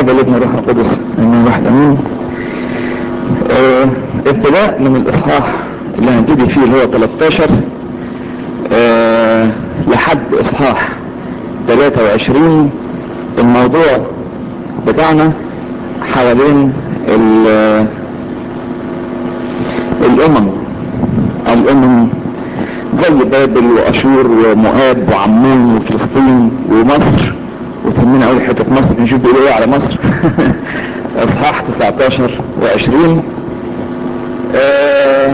الاب والابن والروح القدس امين واحد امين آه ابتداء من الاصحاح اللي هنبتدي فيه اللي هو 13 آه لحد اصحاح 23 الموضوع بتاعنا حوالين الامم الامم زي بابل واشور ومؤاب وعمون وفلسطين ومصر وتهمنا اول حته مصر نشوف بيقولوا ايه على مصر اصحاح 19 و20 آه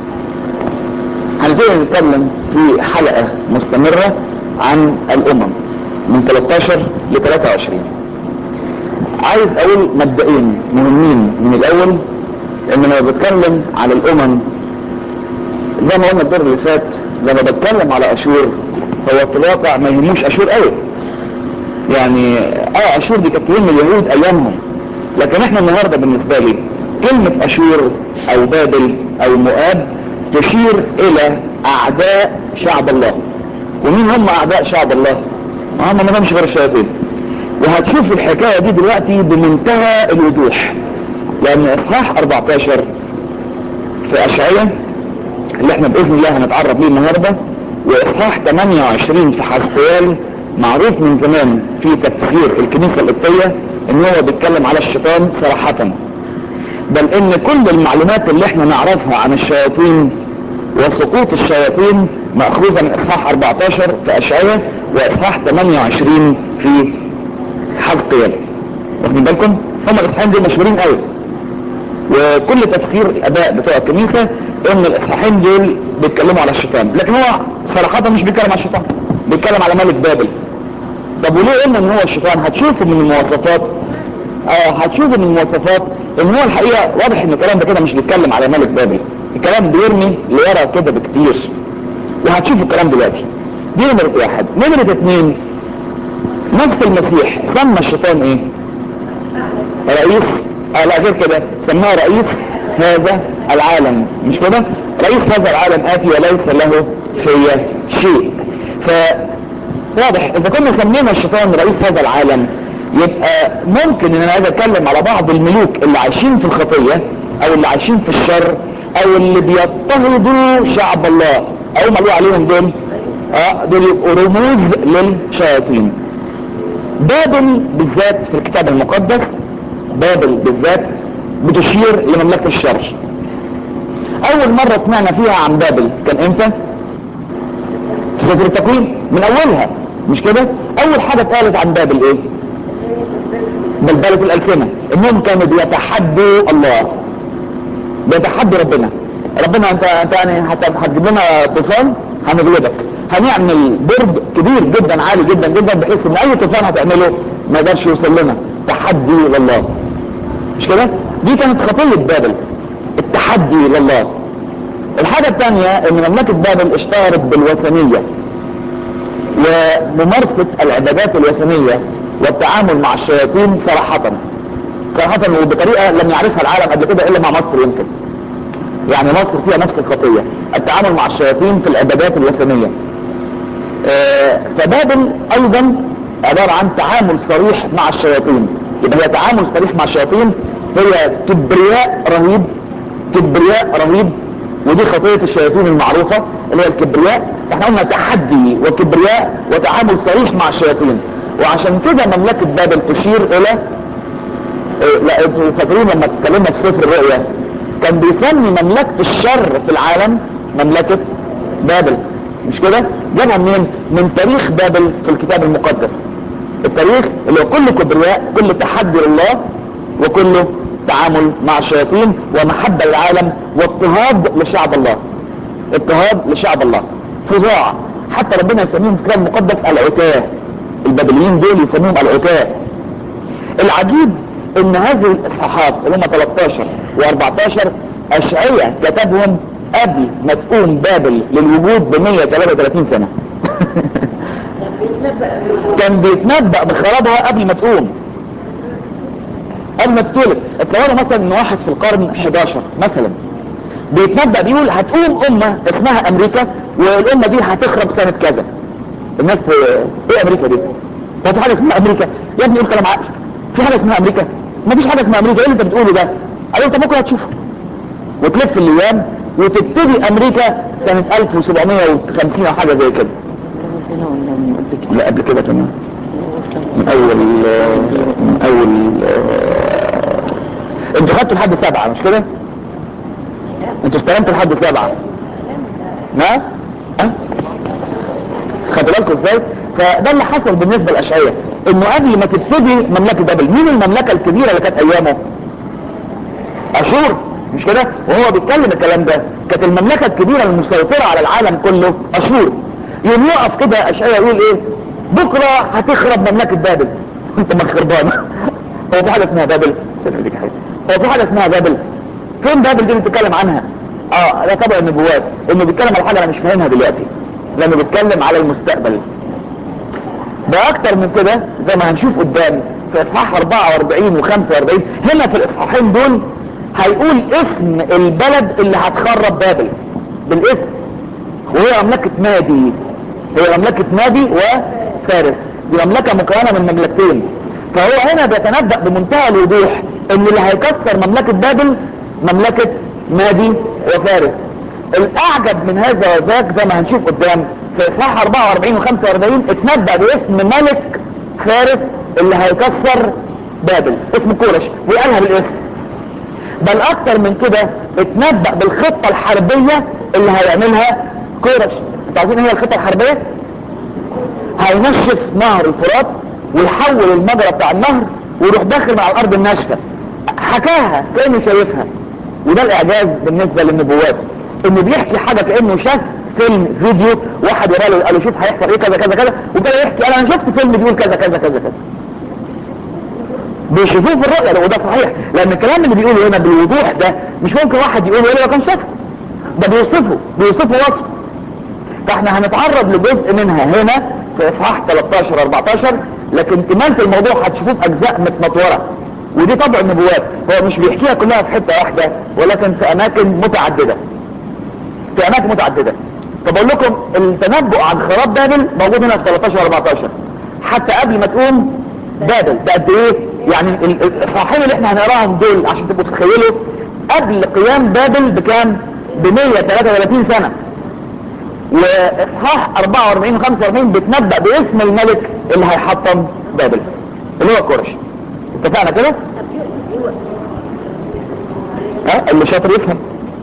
هنبتدي نتكلم في حلقه مستمره عن الامم من 13 ل 23 عايز اقول مبدئين مهمين من الاول ان لما بتكلم على الامم زي ما قلنا الدور اللي فات لما بتكلم على اشور هو في الواقع ما يهموش اشور قوي يعني اه اشور دي كانت تهم اليهود ايامهم لكن احنا النهارده بالنسبه لي كلمه اشور او بابل او مؤاب تشير الى اعداء شعب الله ومين هم اعداء شعب الله؟ هم ما لهمش غير الشياطين وهتشوف الحكايه دي دلوقتي بمنتهى الوضوح لان اصحاح 14 في اشعياء اللي احنا باذن الله هنتعرض ليه النهارده واصحاح 28 في حزقيال معروف من زمان في تفسير الكنيسه القبطيه ان هو بيتكلم على الشيطان صراحه بل ان كل المعلومات اللي احنا نعرفها عن الشياطين وسقوط الشياطين ماخوذه من اصحاح 14 في اشعياء واصحاح 28 في حزقيال واخدين بالكم هم الاصحاحين دول مشهورين قوي وكل تفسير الاباء بتوع الكنيسه ان الاصحاحين دول بيتكلموا على الشيطان لكن هو صراحه مش بيتكلم على الشيطان بيتكلم على ملك بابل طب وليه قلنا ان هو الشيطان هتشوفوا من المواصفات اه هتشوفوا من المواصفات ان هو الحقيقه واضح ان الكلام ده كده مش بيتكلم على ملك بابل الكلام بيرمي لورا كده بكتير وهتشوفوا الكلام دلوقتي دي نمرة واحد نمرة اتنين نفس المسيح سمى الشيطان ايه رئيس اه لا غير كده سماه رئيس هذا العالم مش كده رئيس هذا العالم اتي وليس له في شيء ف واضح اذا كنا سمينا الشيطان رئيس هذا العالم يبقى ممكن ان انا عايز اتكلم على بعض الملوك اللي عايشين في الخطيه او اللي عايشين في الشر او اللي بيضطهدوا شعب الله او ما عليهم دول اه دول يبقوا رموز للشياطين بابل بالذات في الكتاب المقدس بابل بالذات بتشير لمملكة الشر اول مرة سمعنا فيها عن بابل كان امتى في سفر التكوين من اولها مش كده اول حاجة اتقالت عن بابل ايه بلبلة الالسنة انهم كانوا بيتحدوا الله بيتحدوا ربنا ربنا انت انت يعني هتجيب لنا طوفان هنغلبك هنعمل برج كبير جدا عالي جدا جدا بحيث ان اي طوفان هتعمله ما يقدرش يوصل لنا تحدي لله مش كده دي كانت خطية بابل التحدي لله الحاجة الثانية ان مملكة بابل اشتهرت بالوثنية وممارسة العبادات الوثنية والتعامل مع الشياطين صراحة صراحة وبطريقة لم يعرفها العالم قبل كده الا مع مصر يمكن يعني مصر فيها نفس الخطية التعامل مع الشياطين في العبادات الوثنية آه فبابل ايضا عبارة عن تعامل صريح مع الشياطين يبقى هي تعامل صريح مع الشياطين هي كبرياء رهيب كبرياء رهيب ودي خطية الشياطين المعروفة اللي هي الكبرياء احنا قلنا تحدي وكبرياء وتعامل صريح مع الشياطين وعشان كده مملكة بابل تشير الى اه لا انتوا فاكرين لما اتكلمنا في سفر الرؤيا كان بيسمي مملكة الشر في العالم مملكة بابل مش كده جابها منين من تاريخ بابل في الكتاب المقدس التاريخ اللي هو كله كبرياء كله تحدي لله وكله تعامل مع الشياطين ومحبة للعالم واضطهاد لشعب الله اضطهاد لشعب الله فظاع حتى ربنا يسميهم في الكتاب المقدس العتاه البابليين دول يسميهم العتاه العجيب ان هذه الاصحاحات اللي هم 13 و14 اشعياء كتبهم قبل ما تقوم بابل للوجود ب 133 سنة كان بيتنبأ بخرابها قبل ما تقوم قبل ما تتولد اتصوروا مثلا ان واحد في القرن 11 مثلا بيتنبأ بيقول هتقوم امة اسمها امريكا والامة دي هتخرب سنة كذا الناس ايه امريكا دي؟ هو في حاجة اسمها امريكا يا ابني قول كلام عقل في حاجه اسمها امريكا ما فيش حاجه اسمها امريكا ايه اللي انت بتقوله ده قال له انت بكره هتشوفه وتلف الايام وتبتدي امريكا سنه 1750 او حاجه زي كده هنا ولا من قبل كده؟ لا قبل كده كمان من اول من اول آه، انتوا خدتوا لحد سبعة مش كده انتوا استلمتوا لحد سبعة ما ها خدوا بالكم ازاي فده اللي حصل بالنسبة للأشعية انه قبل ما تبتدي مملكة بابل مين المملكة الكبيرة اللي كانت ايامه اشور مش كده وهو بيتكلم الكلام ده كانت المملكة الكبيرة المسيطرة على العالم كله اشور يوم يقف كده اشعياء يقول ايه بكرة هتخرب مملكة بابل انت ما خربانة هو في حاجة اسمها بابل استنى دي حاجة هو في حاجة اسمها بابل فين بابل دي اللي بتتكلم عنها اه ده تبع النبوات انه بيتكلم على حاجة انا مش فاهمها دلوقتي لانه بيتكلم على المستقبل ده اكتر من كده زي ما هنشوف قدام في اصحاح 44 و45 هنا في الاصحاحين دول هيقول اسم البلد اللي هتخرب بابل بالاسم وهي مملكة مادي هي مملكة مادي وفارس دي مملكة مكونة من مملكتين فهو هنا بيتنبأ بمنتهى الوضوح ان اللي هيكسر مملكة بابل مملكة مادي وفارس الاعجب من هذا وذاك زي ما هنشوف قدام في اصحاح 44 و45 اتنبأ باسم ملك فارس اللي هيكسر بابل اسمه كورش وقالها بالاسم بل اكتر من كده اتنبأ بالخطة الحربية اللي هيعملها كورش انتوا عارفين ايه هي الخطة الحربية هينشف نهر الفرات ويحول المجرى بتاع النهر ويروح داخل مع الارض الناشفة حكاها كأنه شايفها وده الاعجاز بالنسبة للنبوات انه بيحكي حاجة كأنه شاف فيلم فيديو واحد وراه له قال له شوف هيحصل ايه كذا كذا كذا وكده يحكي انا شفت فيلم بيقول كذا كذا كذا كذا بيشوفوه في الرؤية وده صحيح لان الكلام اللي بيقوله هنا بالوضوح ده مش ممكن واحد يقوله الا لو كان شافه ده بيوصفه بيوصفه وصف فاحنا هنتعرض لجزء منها هنا في اصحاح 13 14 لكن كمالة الموضوع هتشوفوه في اجزاء متنطورة ودي طبع النبوات هو مش بيحكيها كلها في حتة واحدة ولكن في اماكن متعددة في اماكن متعددة طب اقول لكم التنبؤ عن خراب بابل موجود هنا في 13 14 حتى قبل ما تقوم بابل ده قد ايه يعني ال- ال- الاصحاحين اللي احنا هنقراهم دول عشان تبقوا تتخيلوا قبل قيام بابل بكام ب 133 سنة واصحاح 44 و 45 بتنبأ باسم الملك اللي هيحطم بابل اللي هو كورش اتفقنا كده ها اللي شاطر يفهم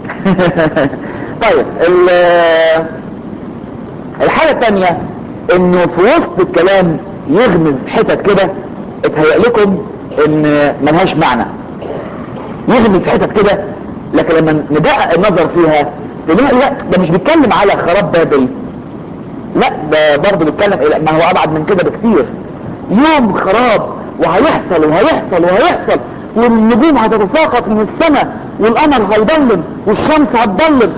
طيب ال- الحالة الثانية انه في وسط الكلام يغمز حتت كده اتهيأ لكم ان ملهاش معنى يغمز حتت كده لكن لما ندقق النظر فيها تلاقي لا ده مش بيتكلم على خراب بابل لا ده برضه بيتكلم إلى- ما هو ابعد من كده بكتير يوم خراب وهيحصل وهيحصل وهيحصل والنجوم هتتساقط من السماء والقمر هيضلم والشمس هتضلم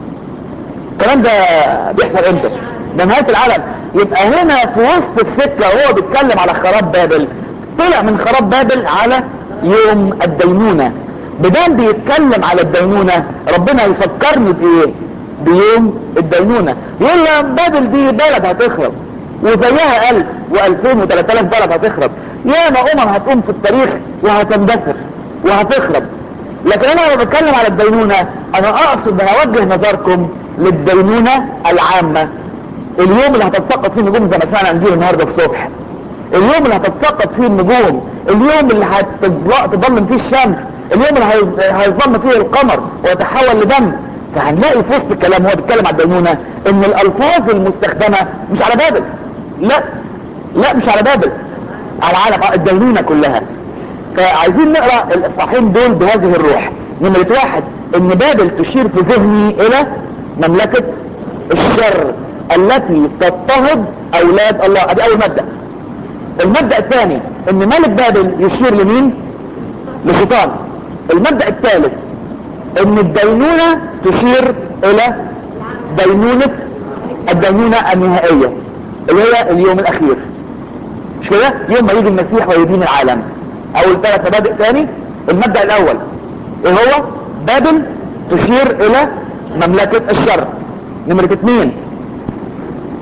الكلام ده بيحصل امتى ده نهاية العالم يبقى هنا في وسط السكة وهو بيتكلم على خراب بابل طلع من خراب بابل على يوم الدينونة بدان بيتكلم على الدينونة ربنا يفكرني بايه بيوم الدينونة يقول له بابل دي بلد هتخرب وزيها الف والفين وثلاث الاف بلد هتخرب ياما امم هتقوم في التاريخ وهتندثر وهتخرب لكن انا لما بتكلم على الدينونة انا اقصد ان اوجه نظركم للدينونة العامة اليوم اللي هتتسقط فيه النجوم زي ما سمعنا انجيل النهاردة الصبح اليوم اللي هتتسقط فيه النجوم اليوم اللي هتضلم فيه الشمس اليوم اللي هيظ- هيظلم فيه القمر ويتحول لدم فهنلاقي في وسط الكلام هو بيتكلم على الدينونة ان الالفاظ المستخدمة مش على بابل لا لا مش على بابل على عالم الدينونة كلها فعايزين نقرأ الاصحاحين دول بهذه الروح نمرة واحد ان بابل تشير في ذهني الى مملكة الشر التي تضطهد اولاد الله ادي اول مبدأ المبدأ الثاني ان ملك بابل يشير لمين للشيطان المبدأ الثالث ان الدينونة تشير الى دينونة الدينونة النهائية اللي هي اليوم الاخير مش كده يوم ما يجي المسيح ويدين العالم اول ثلاث مبادئ تاني المبدأ الاول ايه هو بابل تشير الى مملكة الشر نمرة اثنين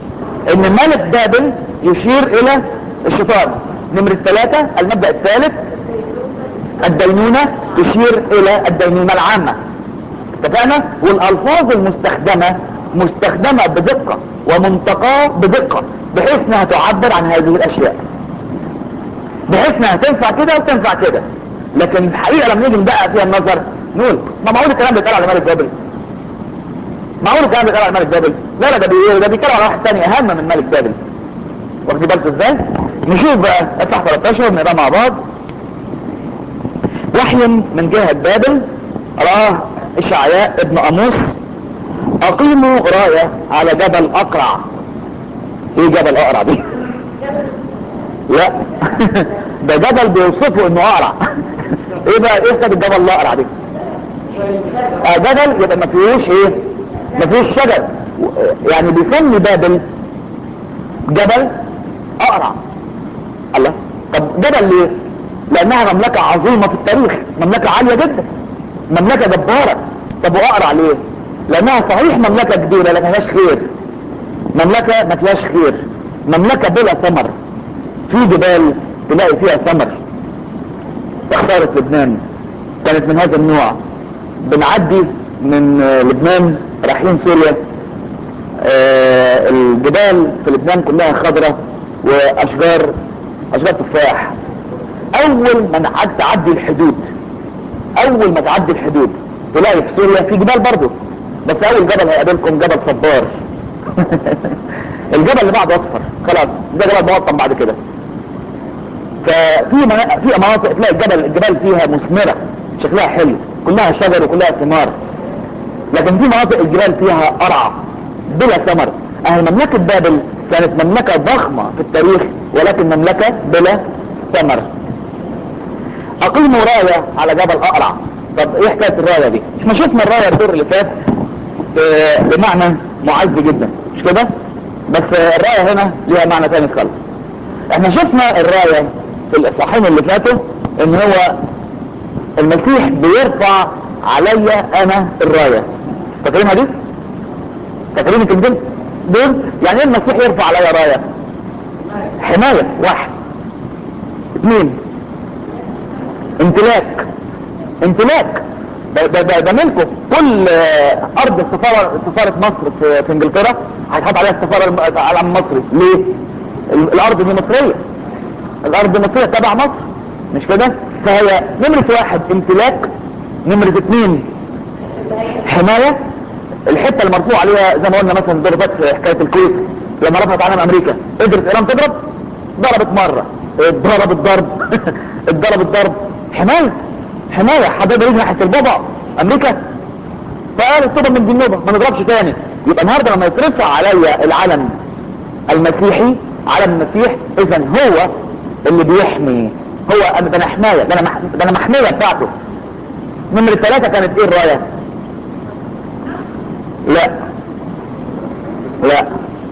ان ملك بابل يشير الى الشيطان نمرة ثلاثة المبدأ الثالث الدينونة تشير الى الدينونة العامة اتفقنا والالفاظ المستخدمة مستخدمة بدقة ومنتقاة بدقة بحيث انها تعبر عن هذه الاشياء بحيث انها تنفع كده وتنفع كده لكن الحقيقة لما نيجي ندقق فيها النظر نقول ما معقول الكلام بيتقال على ملك بابل معقول الكلام بيتقال على ملك بابل لا لا ده بي- ده بيتكلم على واحد تاني اهم من ملك بابل واخدين بالكم ازاي نشوف بقى اصح 13 ونقرا مع بعض وحي من جهة بابل رآه إشعياء ابن أموس أقيموا راية على جبل أقرع إيه جبل أقرع دي؟ لا ده جبل بيوصفه إنه أقرع إيه بقى إيه كانت الجبل الأقرع دي؟ آه جبل يبقى ما فيهوش إيه؟ ما فيهوش شجر يعني بيسمي بابل جبل أقرع الله طب جبل ليه؟ لأنها مملكة عظيمة في التاريخ مملكة عالية جدا مملكة جبارة طب وأقرع ليه؟ لأنها صحيح مملكة كبيرة لكن ما فيهاش خير مملكة ما فيهاش خير مملكة بلا ثمر في جبال تلاقي فيها ثمر خسارة لبنان كانت من هذا النوع بنعدي من آه، لبنان رايحين سوريا آه، الجبال في لبنان كلها خضرة واشجار اشجار تفاح اول ما نعد تعدي الحدود اول ما تعدي الحدود تلاقي في سوريا في جبال برضه بس اول جبل هيقابلكم جبل صبار الجبل اللي بعده اصفر خلاص ده جبل موطن بعد كده ففي منا- في مناطق تلاقي الجبل الجبال فيها مثمره شكلها حلو كلها شجر وكلها ثمار لكن في مناطق الجبال فيها قرع بلا ثمر اهل مملكة بابل كانت مملكة ضخمة في التاريخ ولكن مملكة بلا ثمر اقيموا راية على جبل اقرع طب ايه حكاية الراية دي احنا شفنا الراية الدور اللي فات ب- بمعنى معز جدا مش كده بس الراية هنا ليها معنى تاني خالص احنا شفنا الراية في الاصحاحين اللي فاتوا ان هو المسيح بيرفع عليا انا الراية فاكرينها دي فاكرين الكلمتين دول يعني ايه المسيح يرفع عليا راية حماية واحد اثنين امتلاك امتلاك ده ده ده, ده ملكه كل آه، ارض السفاره سفاره مصر في, في انجلترا هيتحط عليها السفاره الم- العلم المصري ليه؟ ال- الارض دي مصريه الارض دي مصريه تبع مصر مش كده؟ فهي نمره واحد امتلاك نمره اثنين حمايه الحته المرفوع عليها زي ما قلنا مثلا ضربات في حكايه الكويت لما رفعت علم امريكا قدرت ايران تضرب ضربت مره اتضربت ضرب اتضربت ضرب حمايه حمايه حبايبي يجي ناحيه البابا امريكا فقالت طبعا من جنوبها ما نضربش تاني يبقى النهارده لما يترفع عليا العلم المسيحي علم المسيح اذا هو اللي بيحمي هو أنا- ده انا حمايه ده انا مح- ده انا محميه بتاعته نمرة ثلاثة كانت ايه الراية؟ لا لا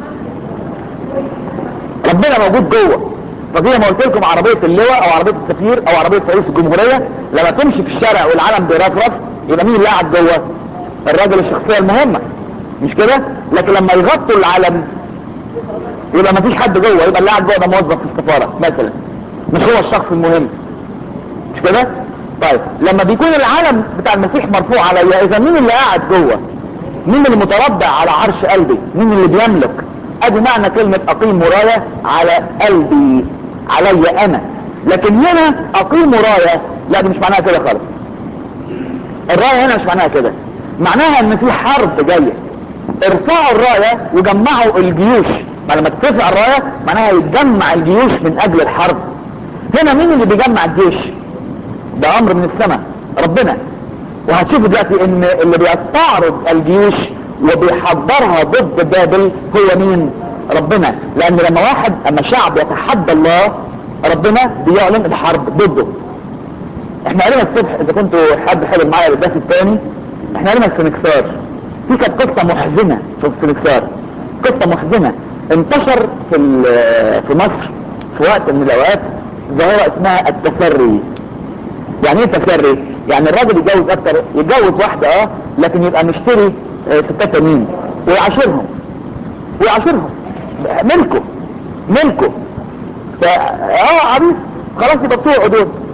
ربنا موجود جوه فزي ما قلت لكم عربية اللواء او عربية السفير او عربية رئيس الجمهورية لما تمشي في الشارع والعلم بيرفرف يبقى مين اللي قاعد جوه الراجل الشخصية المهمة مش كده لكن لما يغطوا العلم يبقى مفيش حد جوه يبقى اللي قاعد جوه ده موظف في السفارة مثلا مش هو الشخص المهم مش كده طيب لما بيكون العلم بتاع المسيح مرفوع عليا اذا مين اللي قاعد جوه مين اللي متربع على عرش قلبي مين اللي بيملك ادي معنى كلمة اقيم راية على قلبي علي انا لكن هنا اقيم راية لا دي مش معناها كده خالص الراية هنا مش معناها كده معناها ان في حرب جاية ارفعوا الراية وجمعوا الجيوش ما لما ترفع الراية معناها يتجمع الجيوش من اجل الحرب هنا مين اللي بيجمع الجيش ده امر من السماء ربنا وهتشوفوا دلوقتي ان اللي بيستعرض الجيوش وبيحضرها ضد بابل هو مين ربنا لان لما واحد اما شعب يتحدى الله ربنا بيعلن الحرب ضده احنا قرينا الصبح اذا كنتوا حد حضر معايا الدرس الثاني احنا قرينا السنكسار في كانت قصة محزنة في السنكسار قصة محزنة انتشر في ال- في مصر في وقت من الاوقات ظاهرة اسمها التسري يعني ايه تسري يعني الراجل يتجوز اكتر يتجوز واحدة اه لكن يبقى مشتري آه، ستات تانيين ويعاشرهم ويعاشرهم ملكه ملكه فا اه عبيد خلاص يبقى بتوعه دول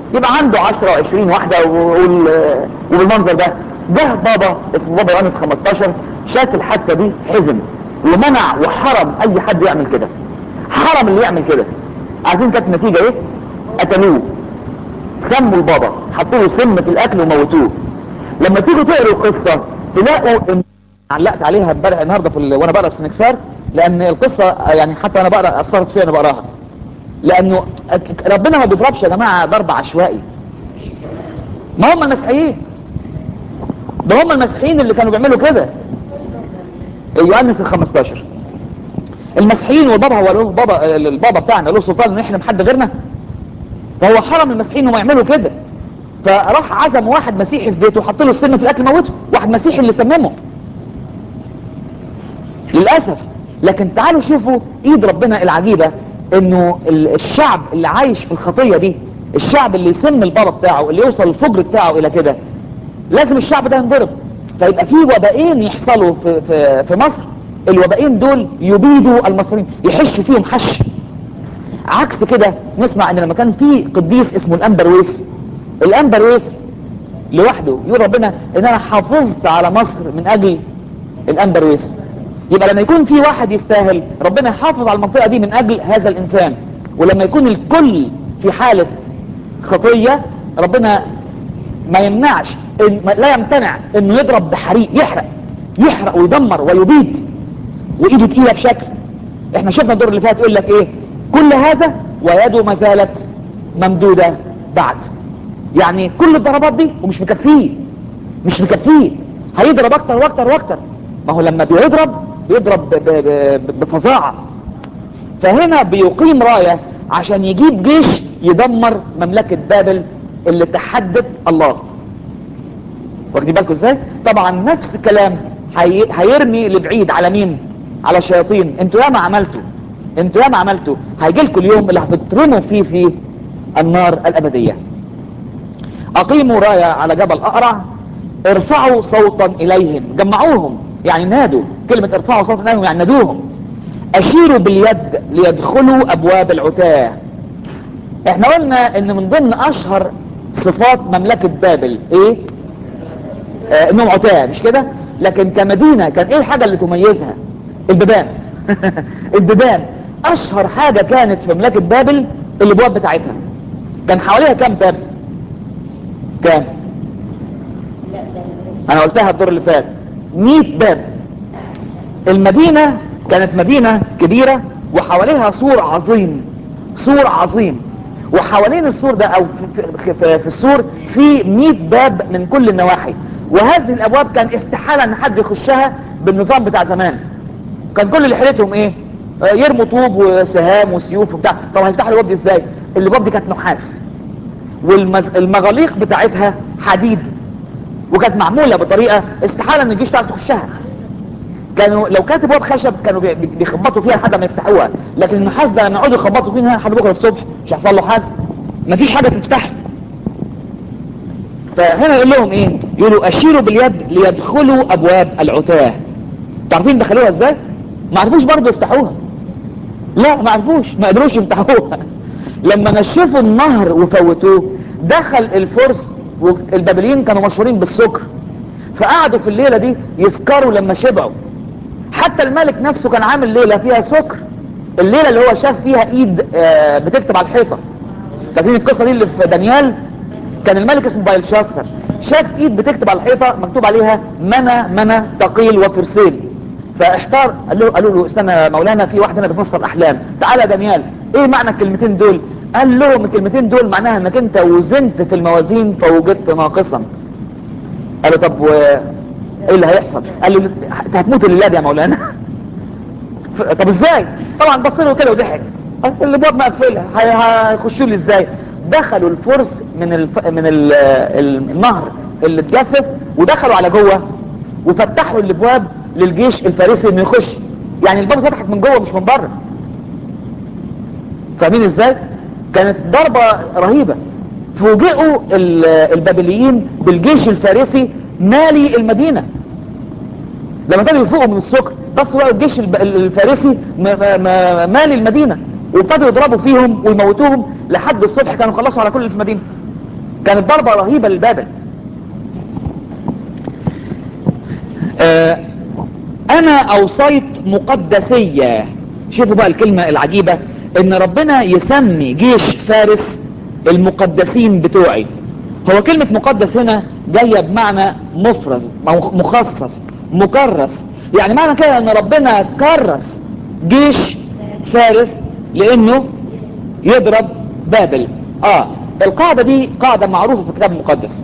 يبقى عنده 10 و20 واحده وال- وبالمنظر ده جه بابا اسمه بابا يونس 15 شاف الحادثه دي حزن ومنع وحرم اي حد يعمل كده حرم اللي يعمل كده عارفين كانت النتيجه ايه قتلوه سموا البابا حطوا له سم في الاكل وموتوه لما تيجوا تقروا القصه تلاقوا ان علقت عليها امبارح النهارده في ال... وانا بقرا السنكسار لان القصه يعني حتى انا بقرا اثرت فيها انا بقراها لانه ربنا ما بيضربش يا جماعه ضرب عشوائي ما هم المسيحيين ده هم المسيحيين اللي كانوا بيعملوا كده يوحنس ال 15 المسيحيين والبابا هو له بابا البابا بتاعنا له سلطان ان احنا حد غيرنا فهو حرم المسيحيين انهم يعملوا كده فراح عزم واحد مسيحي في بيته وحط له السم في الاكل موته واحد مسيحي اللي سممه للاسف لكن تعالوا شوفوا ايد ربنا العجيبه انه ال- الشعب اللي عايش في الخطيه دي الشعب اللي يسم البابا بتاعه اللي يوصل الفجر بتاعه الى كده لازم الشعب ده ينضرب فيبقى في وبائين يحصلوا في في في مصر الوبائين دول يبيدوا المصريين يحش فيهم حش عكس كده نسمع ان لما كان في قديس اسمه الانبرويس الانبرويس لوحده يقول ربنا ان انا حافظت على مصر من اجل الانبرويس يبقى لما يكون في واحد يستاهل ربنا يحافظ على المنطقه دي من اجل هذا الانسان ولما يكون الكل في حاله خطيه ربنا ما يمنعش إن ما لا يمتنع انه يضرب بحريق يحرق يحرق ويدمر ويبيد وايده تقيله بشكل احنا شفنا الدور اللي فات يقول لك ايه كل هذا ويده ما زالت ممدوده بعد يعني كل الضربات دي ومش مكفيه مش مكفيه هيضرب اكتر واكتر واكتر ما هو لما بيضرب بيضرب ب- ب- ب- بفظاعه فهنا بيقيم رايه عشان يجيب جيش يدمر مملكه بابل اللي تحدت الله واخدين بالكم ازاي طبعا نفس الكلام هي... هيرمي لبعيد على مين على الشياطين انتوا ياما عملتوا انتوا ياما عملتوا هيجي لكم اليوم اللي هتترموا فيه في النار الابديه اقيموا رايه على جبل اقرع ارفعوا صوتا اليهم جمعوهم يعني نادوا كلمه ارفعوا صوتا اليهم يعني نادوهم اشيروا باليد ليدخلوا ابواب العتاه احنا قلنا ان من ضمن اشهر صفات مملكه بابل ايه آه انهم عتاه مش كده لكن كمدينه كان ايه الحاجه اللي تميزها البيبان البيبان اشهر حاجه كانت في مملكه بابل الابواب بتاعتها كان حواليها كام باب كام انا قلتها الدور اللي فات 100 باب المدينه كانت مدينه كبيره وحواليها سور عظيم سور عظيم وحوالين السور ده او في, في, في, في السور في 100 باب من كل النواحي وهذه الابواب كان استحاله ان حد يخشها بالنظام بتاع زمان كان كل اللي حيلتهم ايه آه، يرموا طوب وسهام وسيوف وبتاع طب هيفتحوا الابواب دي ازاي الابواب دي كانت نحاس والمغاليق بتاعتها حديد وكانت معموله بطريقه استحاله ان الجيش تعرف تخشها كانوا لو كانت ابواب خشب كانوا بي- بي- بيخبطوا فيها لحد ما يفتحوها لكن النحاس ده لما يقعدوا يخبطوا فيها لحد بكره الصبح مش هيحصل له حاجه مفيش حاجه تفتح فهنا يقول لهم ايه يقولوا اشيروا باليد ليدخلوا ابواب العتاه تعرفين دخلوها ازاي ما عرفوش برضه يفتحوها لا ما عرفوش ما قدروش يفتحوها لما نشفوا النهر وفوتوه دخل الفرس والبابليين كانوا مشهورين بالسكر فقعدوا في الليلة دي يسكروا لما شبعوا حتى الملك نفسه كان عامل ليلة فيها سكر الليلة اللي هو شاف فيها ايد آه، بتكتب على الحيطة فاكرين القصة دي اللي في دانيال كان الملك اسمه بايلشاسر شاف ايد بتكتب على الحيطة مكتوب عليها منى منى تقيل وفرسين فاحتار قال له قالوا له استنى يا مولانا في واحد هنا بيفسر الاحلام تعالى يا دانيال ايه معنى الكلمتين دول قال لهم الكلمتين دول معناها انك انت وزنت في الموازين فوجدت ناقصا قال له طب و... ايه اللي هيحصل قال له انت هتموت الليله دي يا مولانا ف- طب ازاي طبعا بص له كده وضحك قال الابواب مقفله هي- هيخشوا لي ازاي دخلوا الفرس من الف... من ال... ال- النهر اللي اتجفف ودخلوا على جوه وفتحوا الابواب للجيش الفارسي انه يخش يعني الباب اتفتحت من جوه مش من بره فاهمين ازاي كانت ضربة رهيبة فوجئوا ال- البابليين بالجيش الفارسي مالي المدينة لما ابتدوا يفوقوا من السكر بصوا لقوا الجيش الب- الفارسي م- م- م- مالي المدينة وابتدوا يضربوا فيهم ويموتوهم لحد الصبح كانوا خلصوا على كل اللي في المدينة كانت ضربة رهيبة للبابل آه انا اوصيت مقدسية شوفوا بقى الكلمة العجيبة ان ربنا يسمي جيش فارس المقدسين بتوعي هو كلمة مقدس هنا جاية بمعنى مفرز مخصص مكرس يعني معنى كده ان ربنا كرس جيش فارس لانه يضرب بابل اه القاعدة دي قاعدة معروفة في الكتاب المقدس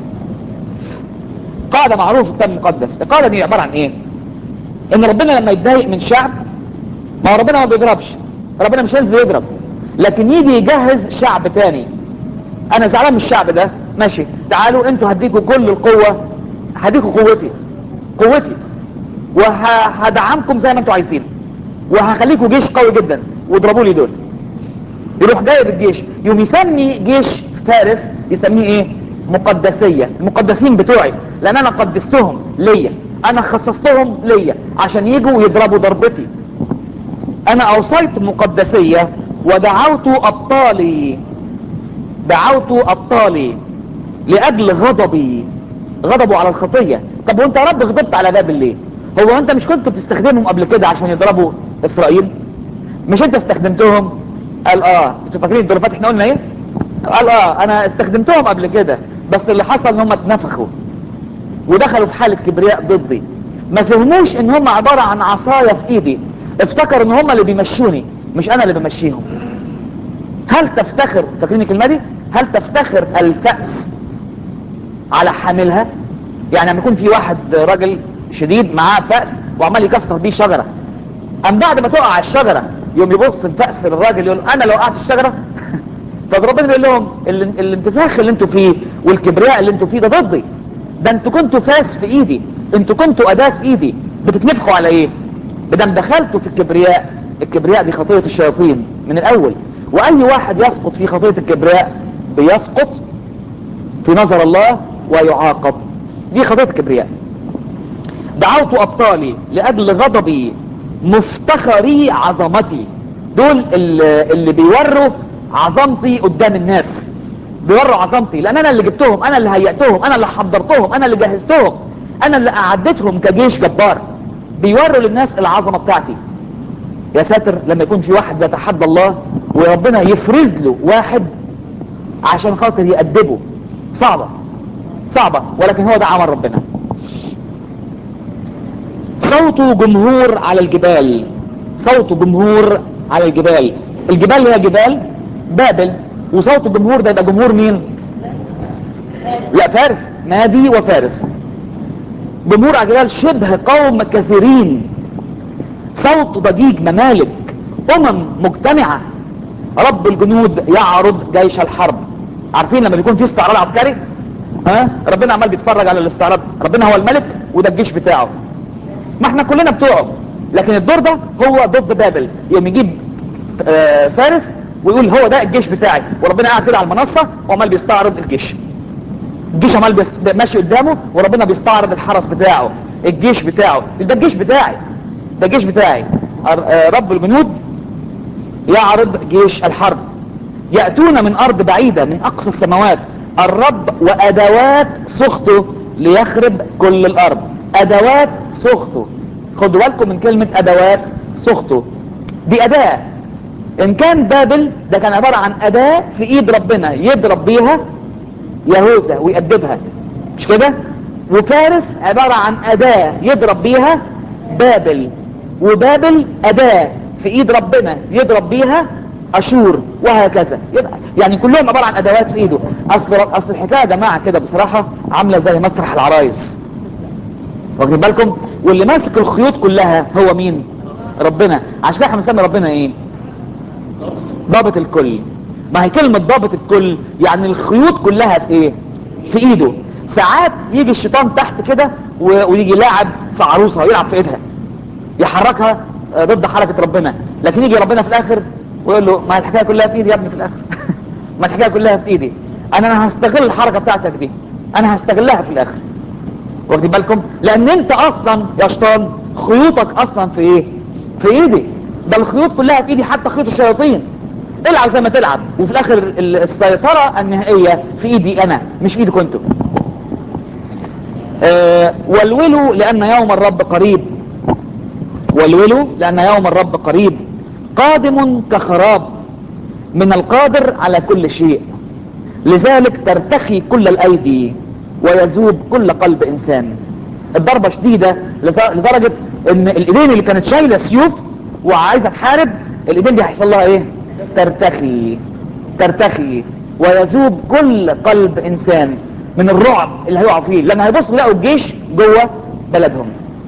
قاعدة معروفة في الكتاب المقدس القاعدة دي عبارة عن ايه ان ربنا لما يتضايق من شعب ما هو ربنا ما بيضربش ربنا مش هينزل يضرب لكن يجي يجهز شعب تاني انا زعلان من الشعب ده ماشي تعالوا انتوا هديكوا كل القوة هديكوا قوتي قوتي وهدعمكم زي ما انتوا عايزين وهخليكوا جيش قوي جدا واضربوا لي دول يروح جايب الجيش يوم يسمي جيش فارس يسميه ايه مقدسية المقدسين بتوعي لان انا قدستهم ليا انا خصصتهم ليا عشان يجوا يضربوا ضربتي انا اوصيت مقدسية ودعوت ابطالي دعوت ابطالي لاجل غضبي غضبوا على الخطية طب وانت يا رب غضبت على بابل ليه هو انت مش كنت بتستخدمهم قبل كده عشان يضربوا اسرائيل مش انت استخدمتهم قال اه انتوا فاكرين الدرفات احنا قلنا ايه قال اه انا استخدمتهم قبل كده بس اللي حصل ان هم اتنفخوا ودخلوا في حالة كبرياء ضدي ما فهموش ان هم عبارة عن عصاية في ايدي افتكر ان هم اللي بيمشوني مش انا اللي بمشيهم هل تفتخر فاكرين الكلمة دي هل تفتخر الفأس على حاملها يعني لما يكون في واحد راجل شديد معاه فأس وعمال يكسر بيه شجرة ام بعد ما تقع الشجرة يوم يبص الفأس للراجل يقول انا لو وقعت الشجرة طب ربنا بيقول لهم ال- الانتفاخ اللي انتوا فيه والكبرياء اللي انتوا فيه ده ضدي ده انتوا كنتوا فاس في ايدي انتوا كنتوا اداة في ايدي بتتنفخوا على ايه بدم دخلتوا في الكبرياء الكبرياء دي خطية الشياطين من الاول واي واحد يسقط في خطية الكبرياء بيسقط في نظر الله ويعاقب دي خطية الكبرياء دعوت ابطالي لاجل غضبي مفتخري عظمتي دول اللي, اللي بيوروا عظمتي قدام الناس بيوروا عظمتي لان انا اللي جبتهم انا اللي هيأتهم انا اللي حضرتهم انا اللي جهزتهم انا اللي اعدتهم كجيش جبار بيوروا للناس العظمة بتاعتي يا ساتر لما يكون في واحد بيتحدى الله وربنا يفرز له واحد عشان خاطر يأدبه صعبة صعبة ولكن هو ده عمل ربنا صوت جمهور على الجبال صوت جمهور على الجبال الجبال هي جبال بابل وصوت الجمهور ده يبقى جمهور مين لا فارس مادي وفارس جمهور على الجبال شبه قوم كثيرين صوت ضجيج ممالك امم مجتمعة رب الجنود يعرض جيش الحرب عارفين لما بيكون في استعراض عسكري ها ربنا عمال بيتفرج على الاستعراض ربنا هو الملك وده الجيش بتاعه ما احنا كلنا بتوعه لكن الدور ده هو ضد بابل يوم يجيب آه، فارس ويقول هو ده الجيش بتاعي وربنا قاعد كده على المنصة وعمال بيستعرض الجيش الجيش عمال بيست... ماشي قدامه وربنا بيستعرض الحرس بتاعه الجيش بتاعه ده الجيش بتاعي ده الجيش بتاعي أر- آه، رب الجنود يعرض جيش الحرب يأتون من أرض بعيدة من أقصى السماوات الرب وأدوات سخطه ليخرب كل الأرض أدوات سخطه خدوا بالكم من كلمة أدوات سخطه دي أداة إن كان بابل ده كان عبارة عن أداة في إيد ربنا يضرب بيها يهوذا ويأدبها مش كده وفارس عبارة عن أداة يضرب بيها بابل وبابل أداة في ايد ربنا يضرب بيها اشور وهكذا يبقى يعني كلهم عبارة عن ادوات في ايده اصل اصل الحكايه يا جماعه كده بصراحه عامله زي مسرح العرايس واخدين بالكم واللي ماسك الخيوط كلها هو مين ربنا عشان كده احنا بنسمي ربنا ايه ضابط الكل ما هي كلمة ضابط الكل يعني الخيوط كلها في ايه في ايده ساعات يجي الشيطان تحت كده و- ويجي لاعب في عروسة ويلعب في ايدها يحركها آه، ضد حركة ربنا لكن يجي ربنا في الاخر ويقول له ما الحكاية كلها في ايدي يا ابني في الاخر ما الحكاية كلها في ايدي انا انا هستغل الحركة بتاعتك دي انا هستغلها في الاخر واخدين بالكم لان انت اصلا يا شيطان خيوطك اصلا في ايه في ايدي ده الخيوط كلها في ايدي حتى خيوط الشياطين العب زي ما تلعب وفي الاخر ال- السيطرة النهائية في ايدي انا مش في ايدكم انتوا آه، والولوا لان يوم الرب قريب والولوا لان يوم الرب قريب قادم كخراب من القادر على كل شيء لذلك ترتخي كل الايدي ويذوب كل قلب انسان الضربة شديدة لز- لدرجة ان الايدين اللي كانت شايلة سيوف وعايزة تحارب الايدين دي هيحصل لها ايه ترتخي ترتخي ويذوب كل قلب انسان من الرعب اللي هيقعوا فيه لما هيبصوا يلاقوا الجيش جوه بلدهم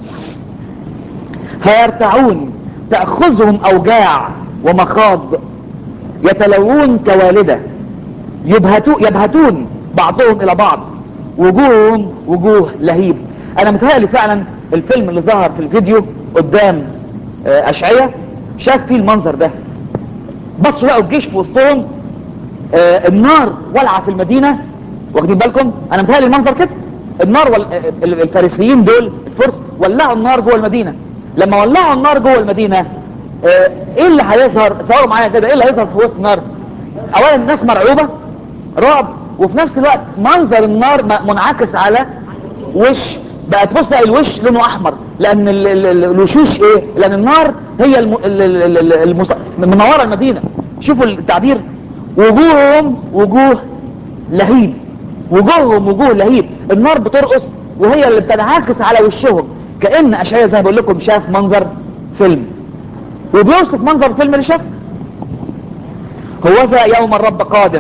فيرتعون تأخذهم اوجاع ومخاض يتلوون كوالدة يبهتو يبهتون بعضهم الى بعض وجوههم وجوه لهيب انا متهيألي فعلا الفيلم اللي ظهر في الفيديو قدام آه، اشعية شاف فيه المنظر ده بصوا لقوا الجيش في وسطهم آه، النار ولعة في المدينة واخدين بالكم انا متهيألي المنظر كده النار وال... آه، ال- الفارسيين دول الفرس ولعوا النار جوه المدينة لما ولعوا النار جوه المدينة آه، ايه اللي هيظهر تصوروا معايا كده ايه اللي هيظهر في وسط النار اولا الناس مرعوبة رعب وفي نفس الوقت منظر النار م- منعكس على وش بقى تبص على الوش لونه احمر لان ال- ال- ال- الوشوش ايه لان النار هي الم... ال- ال- ال- المص... منوره المدينه شوفوا التعبير وجوههم وجوه لهيب وجوههم وجوه لهيب النار بترقص وهي اللي بتنعكس على وشهم كأن اشعياء زي ما بقول لكم شاف منظر فيلم وبيوصف منظر الفيلم اللي شافه هوذا يوم الرب قادم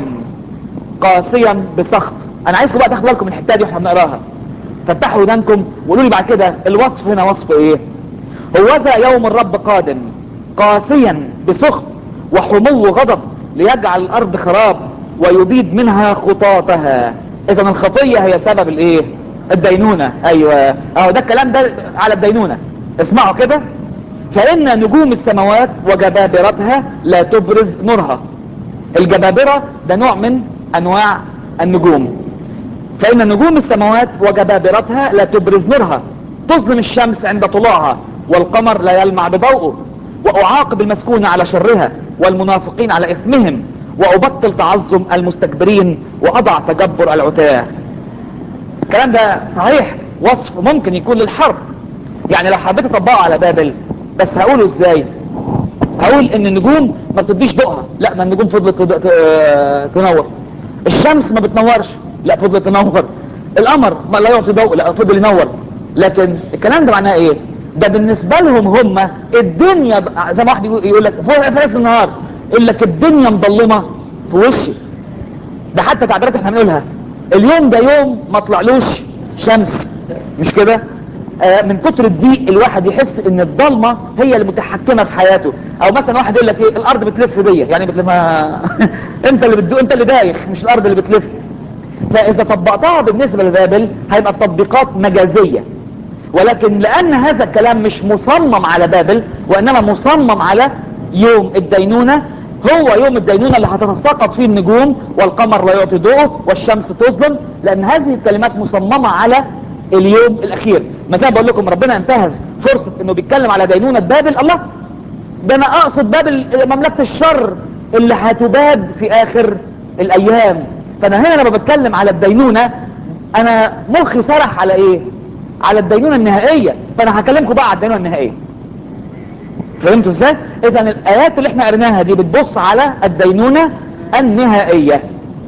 قاسيا بسخط انا عايزكم بقى تاخدوا بالكم من الحته دي واحنا بنقراها فتحوا ودانكم وقولوا لي بعد كده الوصف هنا وصف ايه هوذا يوم الرب قادم قاسيا بسخط وحمو غضب ليجعل الارض خراب ويبيد منها خطاطها اذا الخطيه هي سبب الايه الدينونه ايوه اهو ده الكلام ده على الدينونه اسمعوا كده فان نجوم السماوات وجبابرتها لا تبرز نورها الجبابرة ده نوع من انواع النجوم فان نجوم السماوات وجبابرتها لا تبرز نورها تظلم الشمس عند طلوعها والقمر لا يلمع بضوءه واعاقب المسكون على شرها والمنافقين على اثمهم وابطل تعظم المستكبرين واضع تجبر العتاه الكلام ده صحيح وصف ممكن يكون للحرب يعني لو حبيت اطبقه على بابل بس هقوله ازاي هقول ان النجوم ما بتديش ضوءها لا ما النجوم فضلت تد- ت- تنور الشمس ما بتنورش لا فضلت تنور القمر ما لا يعطي ضوء لا فضل ينور لكن الكلام ده معناه ايه ده بالنسبة لهم هم الدنيا ض- زي ما واحد يقول- يقول لك فوق في راس النهار يقول لك الدنيا مضلمة في وشي ده حتى تعبيرات احنا بنقولها اليوم ده يوم ما طلعلوش شمس مش كده آه من كتر الضيق الواحد يحس ان الضلمه هي المتحكمه في حياته او مثلا واحد يقول لك ايه الارض بتلف بيا يعني بتلف انت اللي بتدو انت اللي دايخ مش الارض اللي بتلف فاذا طبقتها بالنسبه لبابل هيبقى التطبيقات مجازيه ولكن لان هذا الكلام مش مصمم على بابل وانما مصمم على يوم الدينونة هو يوم الدينونة اللي هتتساقط فيه النجوم والقمر لا يعطي ضوءه والشمس تظلم لان هذه الكلمات مصممة على اليوم الاخير ما زي ما بقول لكم ربنا انتهز فرصة انه بيتكلم على دينونة بابل الله ده انا اقصد بابل مملكة الشر اللي هتباد في اخر الايام فانا هنا لما بتكلم على الدينونة انا مخي سرح على ايه على الدينونة النهائية فانا هكلمكم بقى على الدينونة النهائية فهمتوا ازاي اذا الايات اللي احنا قريناها دي بتبص على الدينونة النهائية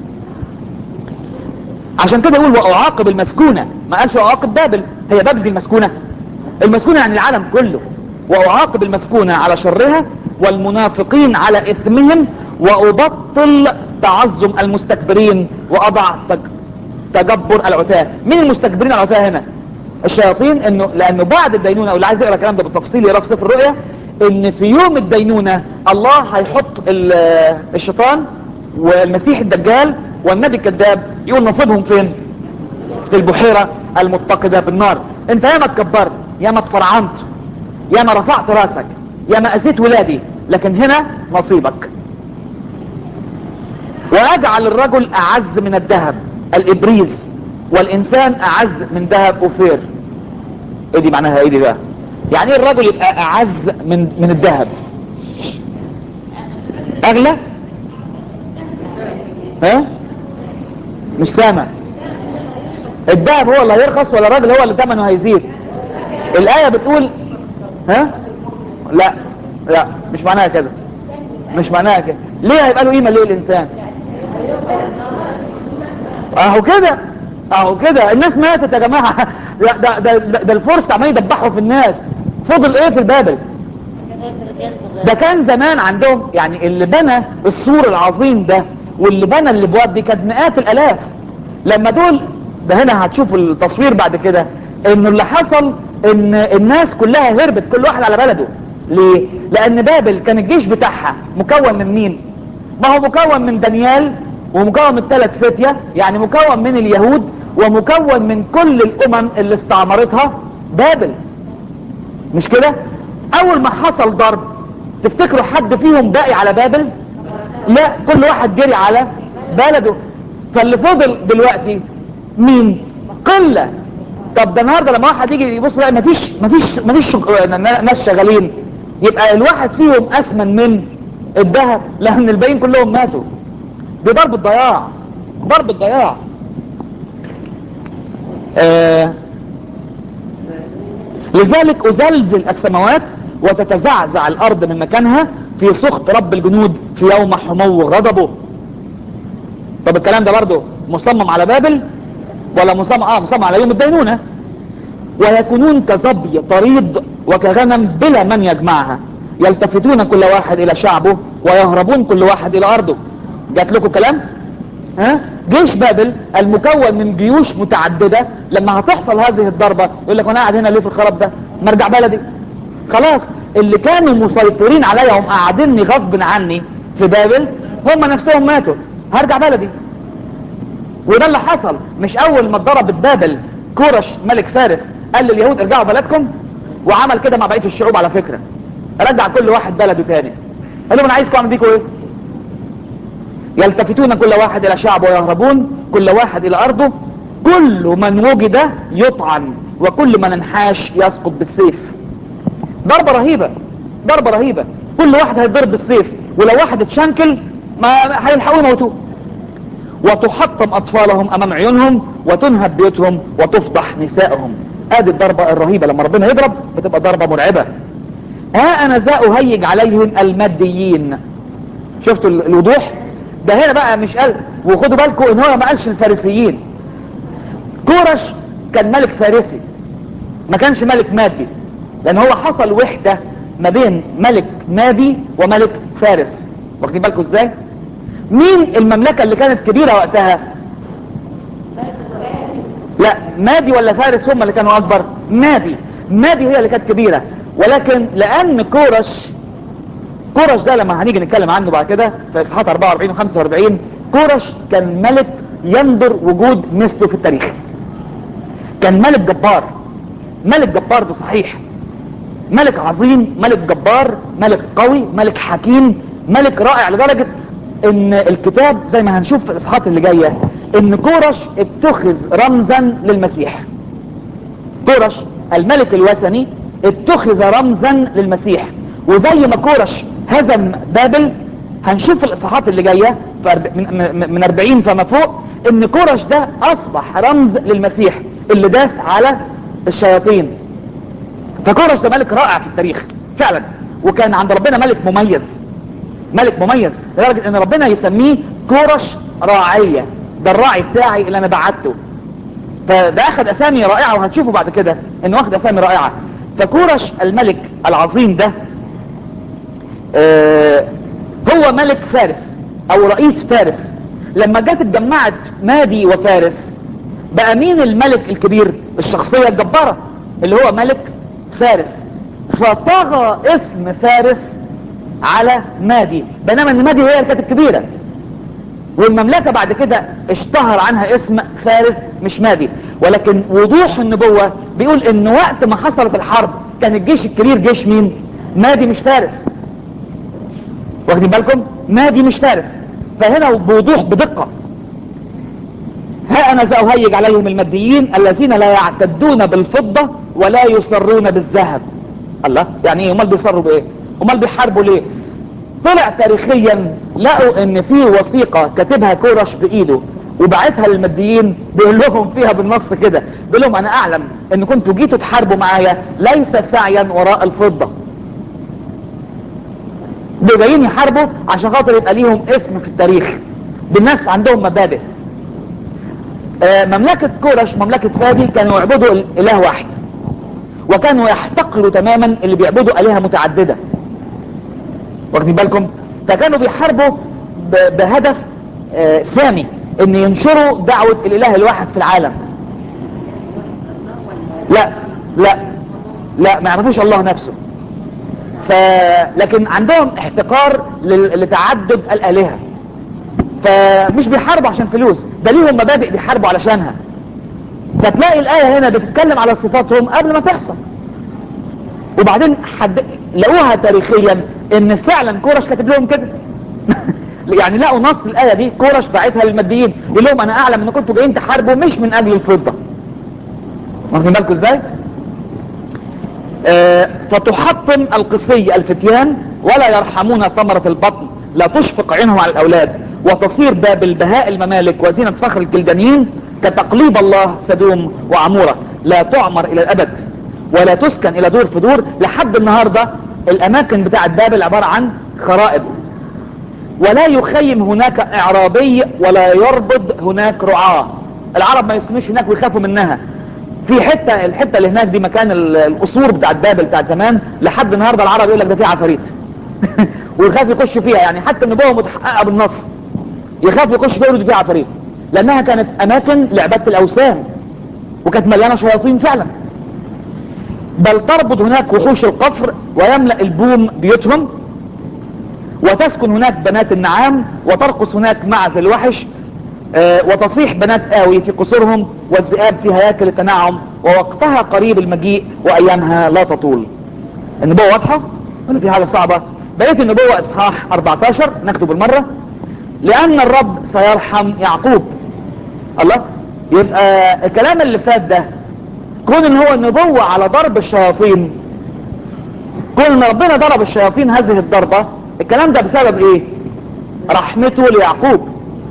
عشان كده يقول واعاقب المسكونة ما قالش اعاقب بابل هي بابل دي المسكونة المسكونة يعني العالم كله واعاقب المسكونة على شرها والمنافقين على اثمهم وابطل تعظم المستكبرين واضع تج... تجبر العتاه مين المستكبرين العتاه هنا الشياطين انه لانه بعد الدينونة واللي عايز يقرا الكلام ده بالتفصيل يقرا في سفر الرؤيا ان في يوم الدينونة الله هيحط ال- الشيطان والمسيح الدجال والنبي الكذاب يقول نصيبهم فين في البحيرة المتقدة بالنار انت ياما اتكبرت ياما اتفرعنت ياما رفعت راسك ياما اذيت ولادي لكن هنا نصيبك واجعل الرجل اعز من الذهب الابريز والانسان اعز من ذهب اوفير ايه دي معناها ايه دي بقى يعني ايه الرجل يبقى اعز من من الذهب اغلى ها مش سامع الذهب هو اللي هيرخص ولا الراجل هو اللي ثمنه هيزيد الآية بتقول ها لا لا مش معناها كده مش معناها كده ليه هيبقى له قيمة ليه الإنسان اهو كده اهو كده الناس ماتت يا جماعة ده, ده, ده, ده الفرس عمال يدبحوا في الناس فضل ايه في البابل ده كان زمان عندهم يعني اللي بنى السور العظيم ده واللي بنى الابواب دي كانت مئات الالاف لما دول ده هنا هتشوفوا التصوير بعد كده انه اللي حصل ان الناس كلها هربت كل واحد على بلده ليه لان بابل كان الجيش بتاعها مكون من مين ما هو مكون من دانيال ومكون من ثلاث فتية يعني مكون من اليهود ومكون من كل الامم اللي استعمرتها بابل مش كده اول ما حصل ضرب تفتكروا حد فيهم باقي على بابل لا كل واحد جري على بلده فاللي فضل دلوقتي مين قلة طب ده النهارده لما واحد يجي يبص لا مفيش مفيش مفيش شغ- ناس شغالين يبقى الواحد فيهم اسمن من الذهب لان الباقيين كلهم ماتوا دي ضرب الضياع ضرب الضياع آه لذلك أزلزل السماوات وتتزعزع الأرض من مكانها في سخط رب الجنود في يوم حمو غضبه طب الكلام ده برضه مصمم على بابل ولا مصمم اه مصمم على يوم الدينونة ويكونون كظبي طريد وكغنم بلا من يجمعها يلتفتون كل واحد الى شعبه ويهربون كل واحد الى ارضه جات لكم كلام ها جيش بابل المكون من جيوش متعددة لما هتحصل هذه الضربة يقول لك وانا قاعد هنا ليه في الخراب ده ما ارجع بلدي خلاص اللي كانوا مسيطرين عليا هم قاعديني غصب عني في بابل هم نفسهم ماتوا هرجع بلدي وده اللي حصل مش اول ما اتضربت بابل كورش ملك فارس قال لليهود ارجعوا بلدكم وعمل كده مع بقيه الشعوب على فكره رجع كل واحد بلده تاني قال لهم انا عايزكم اعمل بيكم ايه يلتفتون كل واحد الى شعبه ويهربون كل واحد الى ارضه كل من وجد يطعن وكل من انحاش يسقط بالسيف ضربة رهيبة ضربة رهيبة كل واحد هيتضرب بالسيف ولو واحد اتشنكل ما هيلحقوا يموتوه وتحطم اطفالهم امام عيونهم وتنهب بيوتهم وتفضح نسائهم ادي الضربة الرهيبة لما ربنا يضرب بتبقى ضربة مرعبة ها انا ذا اهيج عليهم الماديين شفتوا ال- الوضوح ده هنا بقى مش قال وخدوا بالكم ان هو ما قالش الفارسيين كورش كان ملك فارسي ما كانش ملك مادي لان هو حصل وحدة ما بين ملك مادي وملك فارس واخدين بالكم ازاي مين المملكة اللي كانت كبيرة وقتها لا مادي ولا فارس هم اللي كانوا اكبر مادي مادي هي اللي كانت كبيرة ولكن لان كورش كورش ده لما هنيجي نتكلم عنه بعد كده في اصحاحات 44 و 45 كورش كان ملك يندر وجود مثله في التاريخ كان ملك جبار ملك جبار بصحيح ملك عظيم ملك جبار ملك قوي ملك حكيم ملك رائع لدرجة ان الكتاب زي ما هنشوف في الاصحاحات اللي جاية ان كورش اتخذ رمزا للمسيح كورش الملك الوثني اتخذ رمزا للمسيح وزي ما كورش هزم بابل هنشوف في الاصحاحات اللي جايه في أرب- من- من من 40 فما فوق ان كورش ده اصبح رمز للمسيح اللي داس على الشياطين فكورش ده ملك رائع في التاريخ فعلا وكان عند ربنا ملك مميز ملك مميز لدرجه ان ربنا يسميه كورش راعيه ده الراعي بتاعي اللي انا بعته فده اخذ اسامي رائعة وهتشوفوا بعد كده انه واخد اسامي رائعة فكورش الملك العظيم ده آه هو ملك فارس او رئيس فارس لما جت اتجمعت مادي وفارس بقى مين الملك الكبير الشخصية الجبارة اللي هو ملك فارس فطغى اسم فارس على مادي بينما ان مادي هي اللي كانت الكبيرة والمملكة بعد كده اشتهر عنها اسم فارس مش مادي ولكن وضوح النبوة بيقول ان وقت ما حصلت الحرب كان الجيش الكبير جيش مين مادي مش فارس واخدين بالكم مادي مش فارس فهنا بوضوح بدقة ها انا سأهيج عليهم الماديين الذين لا يعتدون بالفضة ولا يصرون بالذهب الله يعني ايه امال بيصروا بايه امال بيحاربوا ليه طلع تاريخيا لقوا ان في وثيقة كاتبها كورش بايده وبعتها للماديين بيقول لهم فيها بالنص كده بيقول لهم انا اعلم ان كنتوا جيتوا تحاربوا معايا ليس سعيا وراء الفضة دول جايين يحاربوا عشان خاطر يبقى ليهم اسم في التاريخ بالناس عندهم مبادئ آه، مملكة كورش مملكة فادي كانوا يعبدوا اله واحد وكانوا يحتقروا تماما اللي بيعبدوا الهة متعددة واخدين بالكم فكانوا بيحاربوا ب- بهدف آه، سامي ان ينشروا دعوة الاله الواحد في العالم لا لا لا ما يعرفوش الله نفسه ف... لكن عندهم احتقار لل- لتعدد الالهة فمش بيحاربوا عشان فلوس ده ليهم مبادئ بيحاربوا علشانها فتلاقي الآية هنا بتتكلم على صفاتهم قبل ما تحصل وبعدين حد لقوها تاريخيا ان فعلا كورش كاتب لهم كده يعني لقوا نص الآية دي كورش باعتها للماديين يقول لهم انا اعلم ان كنتوا جايين تحاربوا مش من اجل الفضة واخدين بالكم ازاي آه، فتحطم القصي الفتيان ولا يرحمون ثمرة البطن لا تشفق عينهم على الأولاد وتصير بابل بهاء الممالك وزينة فخر الكلدانيين كتقليب الله سدوم وعمورة لا تعمر إلى الأبد ولا تسكن إلى دور في دور لحد النهاردة الأماكن بتاعت بابل عبارة عن خرائب ولا يخيم هناك إعرابي ولا يربض هناك رعاة العرب ما يسكنوش هناك ويخافوا منها في حته الحته اللي هناك دي مكان ال- القصور بتاعت بابل بتاعت زمان لحد النهارده العرب يقول لك ده فيه عفاريت ويخاف يخش فيها يعني حتى النبوه متحققه بالنص يخاف يخش فيها يقول ده فيه عفاريت لانها كانت اماكن لعباده الاوثان وكانت مليانه شياطين فعلا بل تربط هناك وحوش القفر ويملا البوم بيوتهم وتسكن هناك بنات النعام وترقص هناك معز الوحش آه، وتصيح بنات آوي في قصورهم والذئاب في هياكل التنعم ووقتها قريب المجيء وأيامها لا تطول النبوة واضحة ولا في حاجة صعبة بقية النبوة إصحاح 14 نكتب المرة لأن الرب سيرحم يعقوب الله يبقى الكلام اللي فات ده كون ان هو النبوة على ضرب الشياطين كون ان ربنا ضرب الشياطين هذه الضربة الكلام ده بسبب ايه رحمته ليعقوب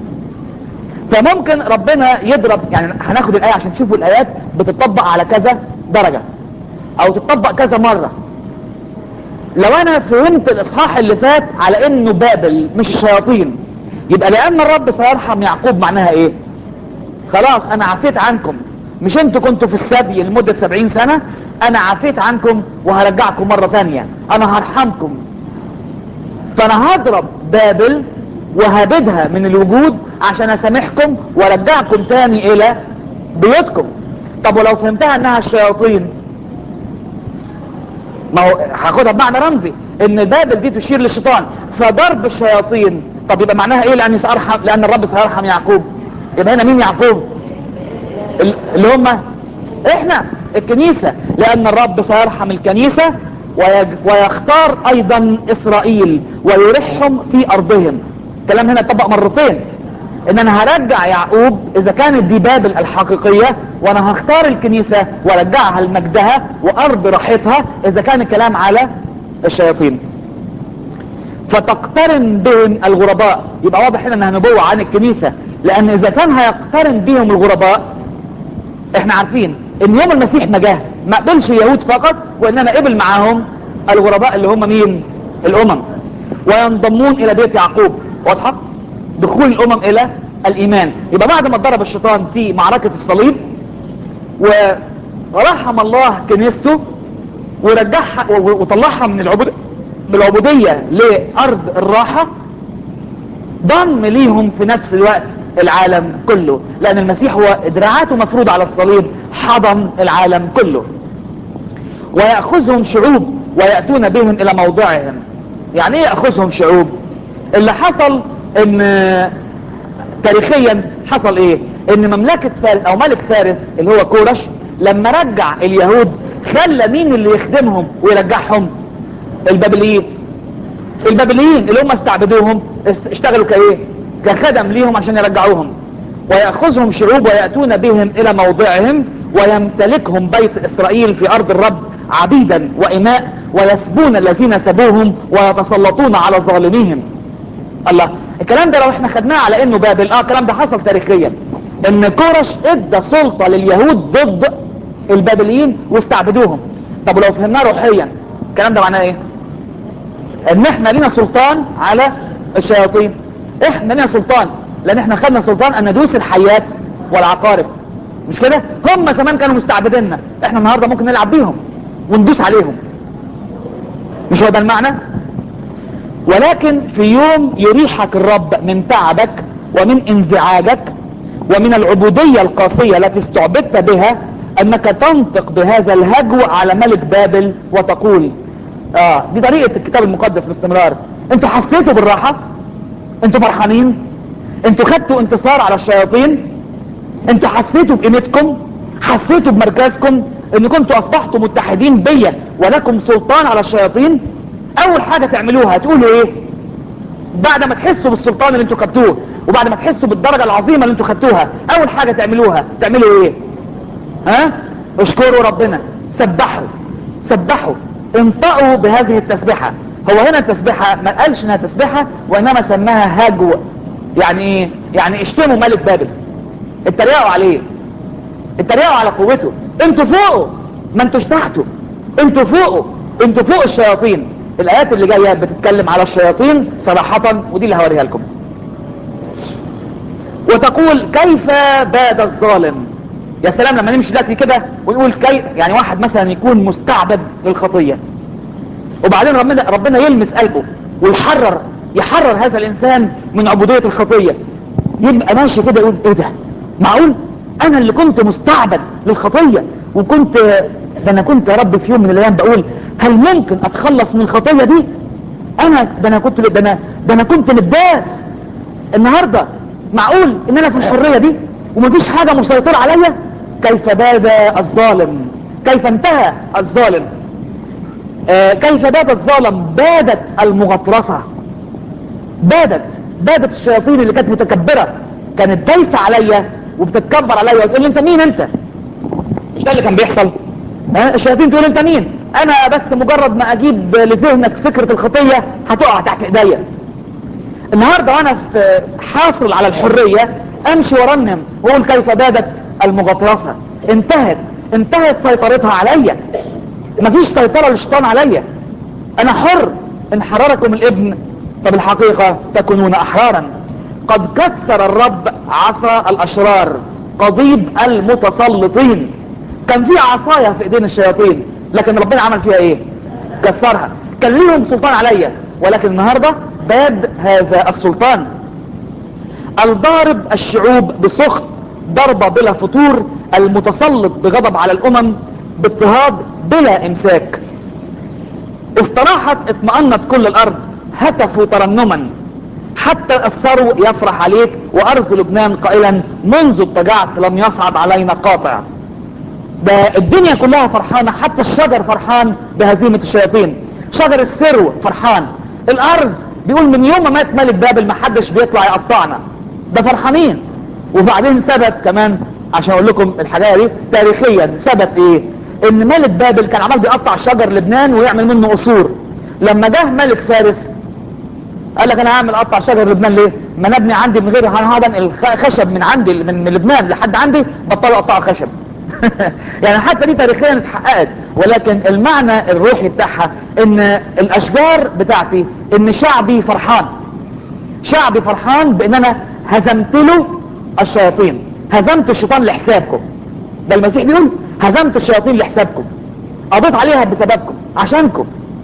فممكن ربنا يضرب يعني هناخد الآية عشان تشوفوا الآيات بتطبق على كذا درجة او تطبق كذا مرة لو انا فهمت الاصحاح اللي فات على انه بابل مش الشياطين يبقى لان الرب سيرحم يعقوب معناها ايه خلاص انا عفيت عنكم مش انتوا كنتوا في السبي لمدة سبعين سنة انا عفيت عنكم وهرجعكم مرة تانية انا هرحمكم فانا هضرب بابل وهبدها من الوجود عشان اسامحكم وارجعكم تاني الى بيوتكم طب ولو فهمتها انها الشياطين ما هو هاخدها بمعنى رمزي ان بابل دي تشير للشيطان فضرب الشياطين طب يبقى معناها ايه لان سأرحم لان الرب سيرحم يعقوب يبقى هنا مين يعقوب ال- اللي هم احنا الكنيسة لان الرب سيرحم الكنيسة ويج- ويختار ايضا اسرائيل ويرحهم في ارضهم الكلام هنا طبق مرتين ان انا هرجع يعقوب اذا كانت دي بابل الحقيقية وانا هختار الكنيسة وارجعها لمجدها وارض راحتها اذا كان الكلام على الشياطين فتقترن بهم الغرباء يبقى واضح هنا انها نبوة عن الكنيسة لان اذا كان هيقترن بهم الغرباء احنا عارفين ان يوم المسيح ما جه ما قبلش اليهود فقط وانما قبل معاهم الغرباء اللي هم مين الامم وينضمون الى بيت يعقوب واضحة دخول الامم الى الايمان يبقى بعد ما ضرب الشيطان في معركة الصليب ورحم الله كنيسته ورجعها و- وطلعها من العبود من العبودية لارض الراحة ضم ليهم في نفس الوقت العالم كله لان المسيح هو دراعاته مفروض على الصليب حضن العالم كله ويأخذهم شعوب ويأتون بهم الى موضعهم يعني ايه يأخذهم شعوب اللي حصل ان تاريخيا حصل ايه ان مملكة فارس او ملك فارس اللي هو كورش لما رجع اليهود خلى مين اللي يخدمهم ويرجعهم البابليين البابليين اللي هم استعبدوهم اس- اشتغلوا كايه كخدم ليهم عشان يرجعوهم ويأخذهم شعوب ويأتون بهم الى موضعهم ويمتلكهم بيت اسرائيل في ارض الرب عبيدا واماء ويسبون الذين سبوهم ويتسلطون على ظالميهم الله الكلام ده لو احنا خدناه على انه بابل اه الكلام ده حصل تاريخيا ان كورش ادى سلطة لليهود ضد البابليين واستعبدوهم طب ولو فهمناه روحيا الكلام ده معناه ايه ان احنا لينا سلطان على الشياطين احنا لينا سلطان لان احنا خدنا سلطان ان ندوس الحيات والعقارب مش كده هم زمان كانوا مستعبديننا احنا النهاردة ممكن نلعب بيهم وندوس عليهم مش هو ده المعنى ولكن في يوم يريحك الرب من تعبك ومن انزعاجك ومن العبودية القاسية التي استعبدت بها انك تنطق بهذا الهجو على ملك بابل وتقول اه دي طريقة الكتاب المقدس باستمرار انتوا حسيتوا بالراحة انتوا فرحانين انتوا خدتوا انتصار على الشياطين انتوا حسيتوا بقيمتكم حسيتوا بمركزكم ان كنتوا اصبحتوا متحدين بيا ولكم سلطان على الشياطين اول حاجة تعملوها تقولوا ايه بعد ما تحسوا بالسلطان اللي انتوا خدتوه وبعد ما تحسوا بالدرجة العظيمة اللي انتوا خدتوها اول حاجة تعملوها تعملوا ايه ها اشكروا ربنا سبحوا سبحوا انطقوا بهذه التسبيحة هو هنا التسبيحة ما قالش انها تسبيحة وانما سماها هجو يعني ايه يعني اشتموا ملك بابل اتريقوا عليه اتريقوا على قوته انتوا فوقه ما انتوش تحته انتوا فوقه انتوا فوق الشياطين الايات اللي جايه بتتكلم على الشياطين صراحة ودي اللي هوريها لكم وتقول كيف باد الظالم يا سلام لما نمشي دلوقتي كده ونقول كي يعني واحد مثلا يكون مستعبد للخطية وبعدين ربنا ربنا يلمس قلبه ويحرر يحرر هذا الانسان من عبودية الخطية يبقى ماشي كده يقول ايه ده معقول انا اللي كنت مستعبد للخطية وكنت ده انا كنت يا رب في يوم من الايام بقول هل ممكن اتخلص من الخطية دي انا ده انا كنت ده انا ده انا كنت متداس النهاردة معقول ان انا في الحرية دي ومفيش حاجة مسيطرة عليا كيف باد الظالم كيف انتهى الظالم آه كيف باد الظالم بادت المغطرسة بادت بادت الشياطين اللي كانت متكبرة كانت دايسة عليا وبتتكبر عليا وتقول لي انت مين انت مش ده اللي كان بيحصل ها الشياطين تقول انت مين انا بس مجرد ما اجيب لذهنك فكرة الخطية هتقع تحت ايديا النهاردة وانا في حاصل على الحرية امشي ورنم واقول كيف بادت المغطرسة انتهت انتهت سيطرتها عليا مفيش سيطرة للشيطان عليا انا حر ان حرركم الابن فبالحقيقة تكونون احرارا قد كسر الرب عصا الاشرار قضيب المتسلطين كان في عصاية في ايدين الشياطين لكن ربنا عمل فيها ايه كسرها كان ليهم سلطان عليا ولكن النهاردة باد هذا السلطان الضارب الشعوب بسخط ضربة بلا فطور المتسلط بغضب على الامم باضطهاد بلا امساك استراحت اطمأنت كل الارض هتفوا ترنما حتى الثرو يفرح عليك وارض لبنان قائلا منذ اضطجعت لم يصعد علينا قاطع ده الدنيا كلها فرحانة حتى الشجر فرحان بهزيمة الشياطين شجر السرو فرحان الارز بيقول من يوم ما مات ملك بابل ما حدش بيطلع يقطعنا ده فرحانين وبعدين ثبت كمان عشان اقول لكم الحاجة دي تاريخيا ثبت ايه ان ملك بابل كان عمال بيقطع شجر لبنان ويعمل منه قصور لما جه ملك فارس قال لك انا هعمل اقطع شجر لبنان ليه ما نبني عندي من غير هذا الخشب من عندي من, من لبنان لحد عندي بطلوا اقطع خشب يعني حتى دي تاريخيا اتحققت ولكن المعنى الروحي بتاعها ان الاشجار بتاعتي ان شعبي فرحان شعبي فرحان بان انا هزمت له الشياطين هزمت الشيطان لحسابكم ده المسيح بيقول هزمت الشياطين لحسابكم قضيت عليها بسببكم عشانكم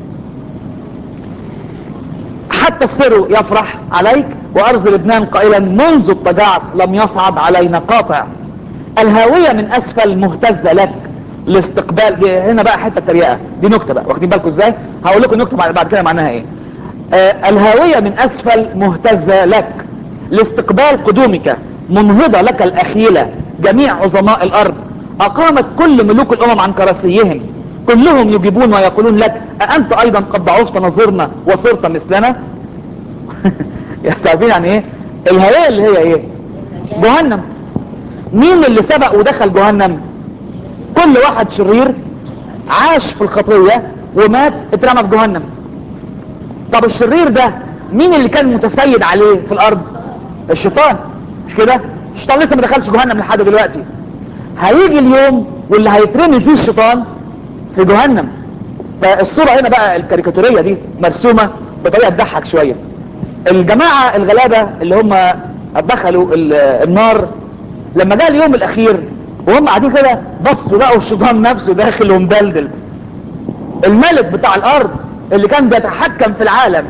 حتى السر يفرح عليك وارض لبنان قائلا منذ اضطجعت لم يصعد علينا قاطع الهاوية من اسفل مهتزة لك لاستقبال دي هنا بقى حتة تريقة دي نكتة بقى واخدين بالكم ازاي هقول لكم نكتة بعد كده معناها ايه آه الهاوية من اسفل مهتزة لك لاستقبال قدومك منهضة لك الاخيلة جميع عظماء الارض اقامت كل ملوك الامم عن كراسيهم كلهم يجيبون ويقولون لك أأنت أيضا قد ضعفت نظرنا وصرت مثلنا تعرفين يعني ايه الهوية اللي هي ايه جهنم مين اللي سبق ودخل جهنم كل واحد شرير عاش في الخطية ومات اترمى في جهنم طب الشرير ده مين اللي كان متسيد عليه في الارض الشيطان مش كده الشيطان لسه ما دخلش جهنم لحد دلوقتي هيجي اليوم واللي هيترمي فيه الشيطان في جهنم فالصورة هنا بقى الكاريكاتورية دي مرسومة بطريقة تضحك شوية الجماعة الغلابة اللي هم دخلوا ال- النار لما جاء اليوم الاخير وهم قاعدين كده بصوا لقوا الشيطان نفسه داخل ومدلدل الملك بتاع الارض اللي كان بيتحكم في العالم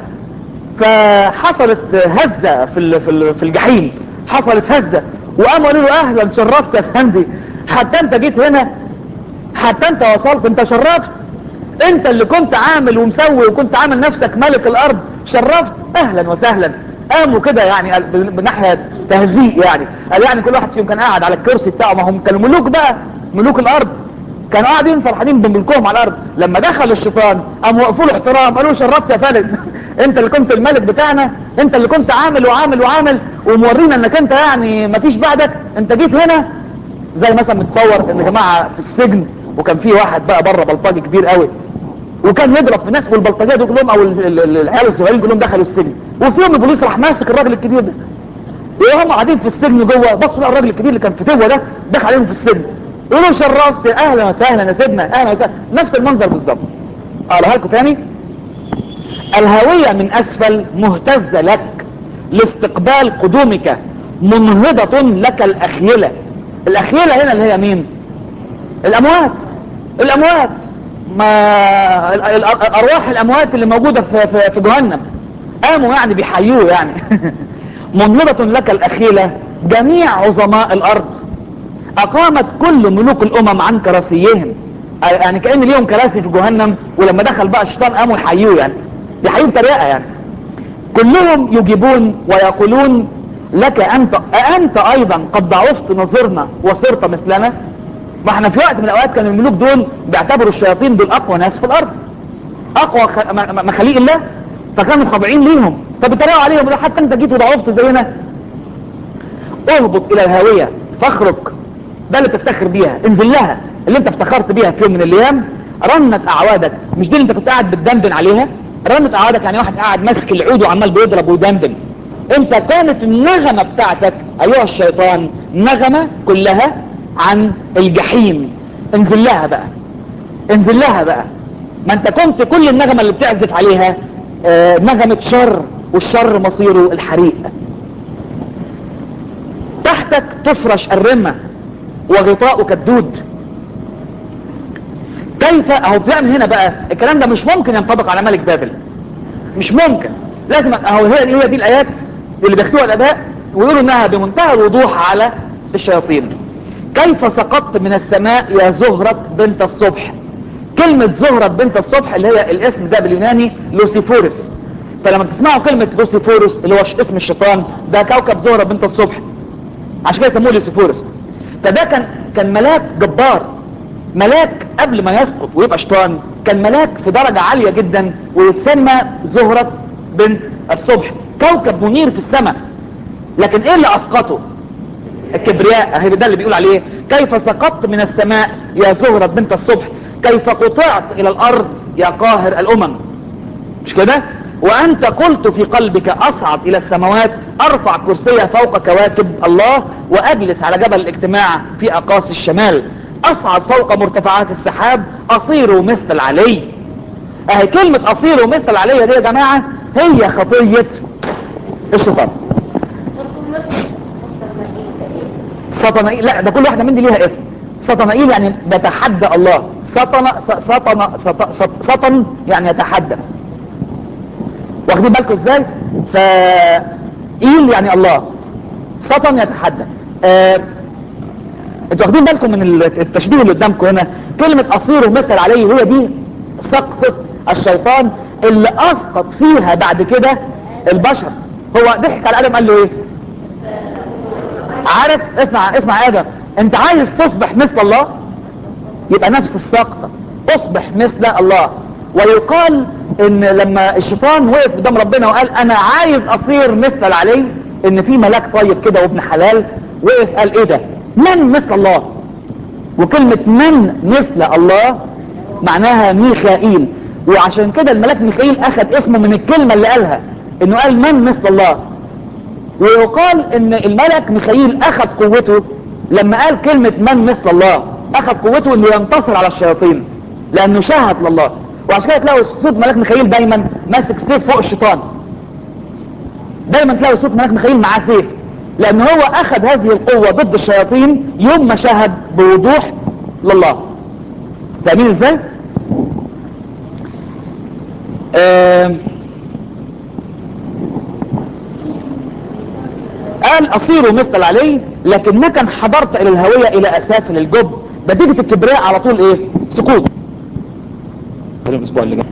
فحصلت هزة في ال- في ال- في الجحيم حصلت هزة وقاموا قالوا له اهلا شرفت يا فندي حتى انت جيت هنا حتى انت وصلت انت شرفت انت اللي كنت عامل ومسوي وكنت عامل نفسك ملك الارض شرفت اهلا وسهلا قاموا كده يعني قال- بناحية تهزيء يعني قال يعني كل واحد فيهم كان قاعد على الكرسي بتاعه ما هم كانوا ملوك بقى ملوك الارض كانوا قاعدين فرحانين بملكهم على الارض لما دخل الشيطان قاموا وقفوا له احترام قالوا له شرفت يا فلد انت اللي كنت الملك بتاعنا انت اللي كنت عامل وعامل وعامل ومورينا انك انت يعني مفيش بعدك انت جيت هنا زي مثلا متصور ان جماعه في السجن وكان في واحد بقى بره بلطجي كبير قوي وكان يضرب في الناس والبلطجيه دول كلهم او ال- ال- ال- العيال الصغيرين كلهم دخلوا السجن وفي يوم البوليس راح ماسك الراجل الكبير ده وهم قاعدين في السجن جوه بصوا لقوا الراجل الكبير اللي كان في توه ده دخل عليهم في السجن يقولوا شرفت اهلا وسهلا يا سيدنا اهلا وسهلا نفس المنظر بالظبط اقولها لكم تاني الهوية من اسفل مهتزة لك لاستقبال قدومك منهضة لك الاخيلة الاخيلة هنا اللي هي مين الاموات الاموات ما ال- ال- ارواح الاموات اللي موجودة في, في, في جهنم قاموا يعني بيحيوه يعني منهضة لك الاخيلة جميع عظماء الارض اقامت كل ملوك الامم عن كراسيهم يعني كأن ليهم كراسي في جهنم ولما دخل بقى الشيطان قاموا يحيوه يعني يحيوه بطريقة يعني كلهم يجيبون ويقولون لك انت أأنت ايضا قد ضعفت نظرنا وصرت مثلنا ما احنا في وقت من الاوقات كان الملوك دول بيعتبروا الشياطين دول اقوى ناس في الارض اقوى خ... م- م- مخاليق الله فكانوا خاضعين ليهم فبيتريقوا عليهم يقولوا حتى انت جيت وضعفت زينا اهبط الى الهاوية فاخرج ده اللي تفتخر بيها انزل لها اللي انت افتخرت بيها في يوم من الايام رنت اعوادك مش دي اللي انت كنت قاعد بتدندن عليها رنت اعوادك يعني واحد قاعد ماسك العود وعمال بيضرب ويدندن انت كانت النغمة بتاعتك ايها الشيطان نغمة كلها عن الجحيم انزل لها بقى انزل لها بقى ما انت كنت كل النغمة اللي بتعزف عليها آه، نغمة شر والشر مصيره الحريق تحتك تفرش الرمة وغطاؤك الدود كيف اهو بتلاقي من هنا بقى الكلام ده مش ممكن ينطبق على ملك بابل مش ممكن لازم اهو هي هي دي الايات اللي بياخدوها الاباء ويقولوا انها بمنتهى الوضوح على الشياطين كيف سقطت من السماء يا زهرة بنت الصبح كلمة زهرة بنت الصبح اللي هي الاسم ده باليوناني لوسيفورس فلما تسمعوا كلمة لوسيفورس اللي هو ش- اسم الشيطان ده كوكب زهرة بنت الصبح عشان كده يسموه لوسيفورس فده كان كان ملاك جبار ملاك قبل ما يسقط ويبقى شيطان كان ملاك في درجة عالية جدا ويتسمى زهرة بنت الصبح كوكب منير في السماء لكن ايه اللي اسقطه الكبرياء اهي ده اللي بيقول عليه كيف سقطت من السماء يا زهرة بنت الصبح كيف قطعت الى الارض يا قاهر الامم مش كده وانت قلت في قلبك اصعد الى السماوات ارفع كرسي فوق كواكب الله واجلس على جبل الاجتماع في اقاصي الشمال اصعد فوق مرتفعات السحاب اصير مثل العلي اهي كلمة اصير مثل العلي دي يا جماعة هي خطية الشيطان سطنائيل لا ده كل واحدة من دي ليها اسم سطنائيل يعني بتحدى الله سطن س- سطن سط- سط- سطن يعني يتحدى واخدين بالكم ازاي ف ايل يعني الله سطن يتحدى آه، انتوا واخدين بالكم من التشبيه اللي قدامكم هنا كلمة اصير مثل عليه هي دي سقطة الشيطان اللي اسقط فيها بعد كده البشر هو ضحك على ادم قال له ايه عارف اسمع اسمع يا ادم انت عايز تصبح مثل الله يبقى نفس السقطة اصبح مثل الله ويقال ان لما الشيطان وقف قدام ربنا وقال انا عايز اصير مثل العلي ان في ملاك طيب كده وابن حلال وقف قال ايه ده من مثل الله وكلمة من مثل الله معناها ميخائيل وعشان كده الملاك ميخائيل اخذ اسمه من الكلمة اللي قالها انه قال من مثل الله ويقال ان الملك ميخائيل اخذ قوته لما قال كلمة من مثل الله اخذ قوته انه ينتصر على الشياطين لانه شاهد لله وعشان كده تلاقوا صوت ملاك ميخائيل دايما ماسك سيف فوق الشيطان دايما تلاقوا صوت ملاك ميخائيل معاه سيف لان هو اخذ هذه القوة ضد الشياطين يوم ما شاهد بوضوح لله فاهمين ازاي؟ آه قال اصير مثل العلي لكنك انحدرت الى الهوية الى اسافل الجب نتيجة الكبرياء على طول ايه سقوط الاسبوع اللي جاي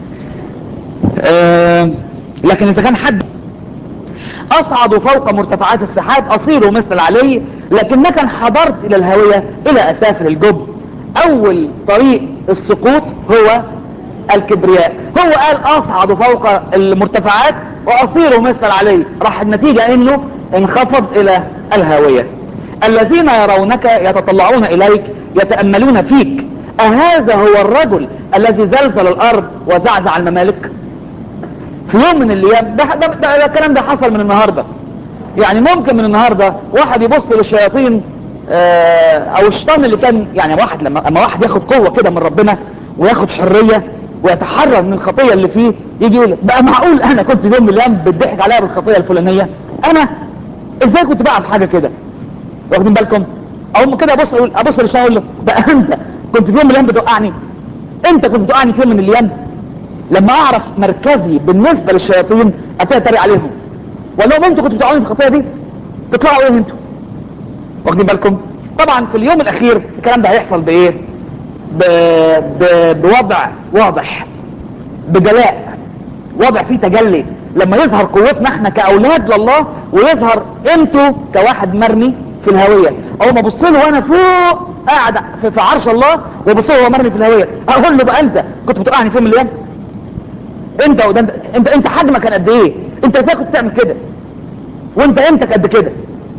آه لكن اذا كان حد اصعد فوق مرتفعات السحاب اصير مثل العلي لكنك انحدرت الى الهوية الى اسافل الجب اول طريق السقوط هو الكبرياء هو قال اصعد فوق المرتفعات واصير مثل العلي راح النتيجة انه انخفض الى الهاوية الذين يرونك يتطلعون اليك يتأملون فيك اهذا هو الرجل الذي زلزل الارض وزعزع الممالك في يوم من الايام ده, ده, ده, ده الكلام ده حصل من النهاردة يعني ممكن من النهاردة واحد يبص للشياطين اه او الشيطان اللي كان يعني واحد لما اما واحد ياخد قوة كده من ربنا وياخد حرية ويتحرر من الخطية اللي فيه يجي يقول بقى معقول انا كنت في يوم من الايام بتضحك عليا بالخطية الفلانية انا ازاي كنت بقى في حاجة كده واخدين بالكم او كده ابص اقول ابص للشيطان اقول له بقى انت كنت في يوم من الايام بتوقعني انت كنت بتوقعني في يوم من الايام لما اعرف مركزي بالنسبة للشياطين ابتدي اتريق عليهم ولا لهم انتوا كنتوا بتوقعوني في الخطية دي تطلعوا ايه انتوا واخدين بالكم طبعا في اليوم الاخير الكلام ده هيحصل بايه ب... ب... بوضع واضح بجلاء وضع فيه تجلي لما يظهر قوتنا احنا كاولاد لله ويظهر انتوا كواحد مرمي في الهوية او ما ابص له وانا فوق قاعد في, في عرش الله وابص له وهو مرمي في الهوية اقول له بقى انت كنت بتوقعني في يوم من الايام انت وده انت انت, انت حجمك كان قد ايه انت ازاي كنت تعمل كده وانت قيمتك قد كده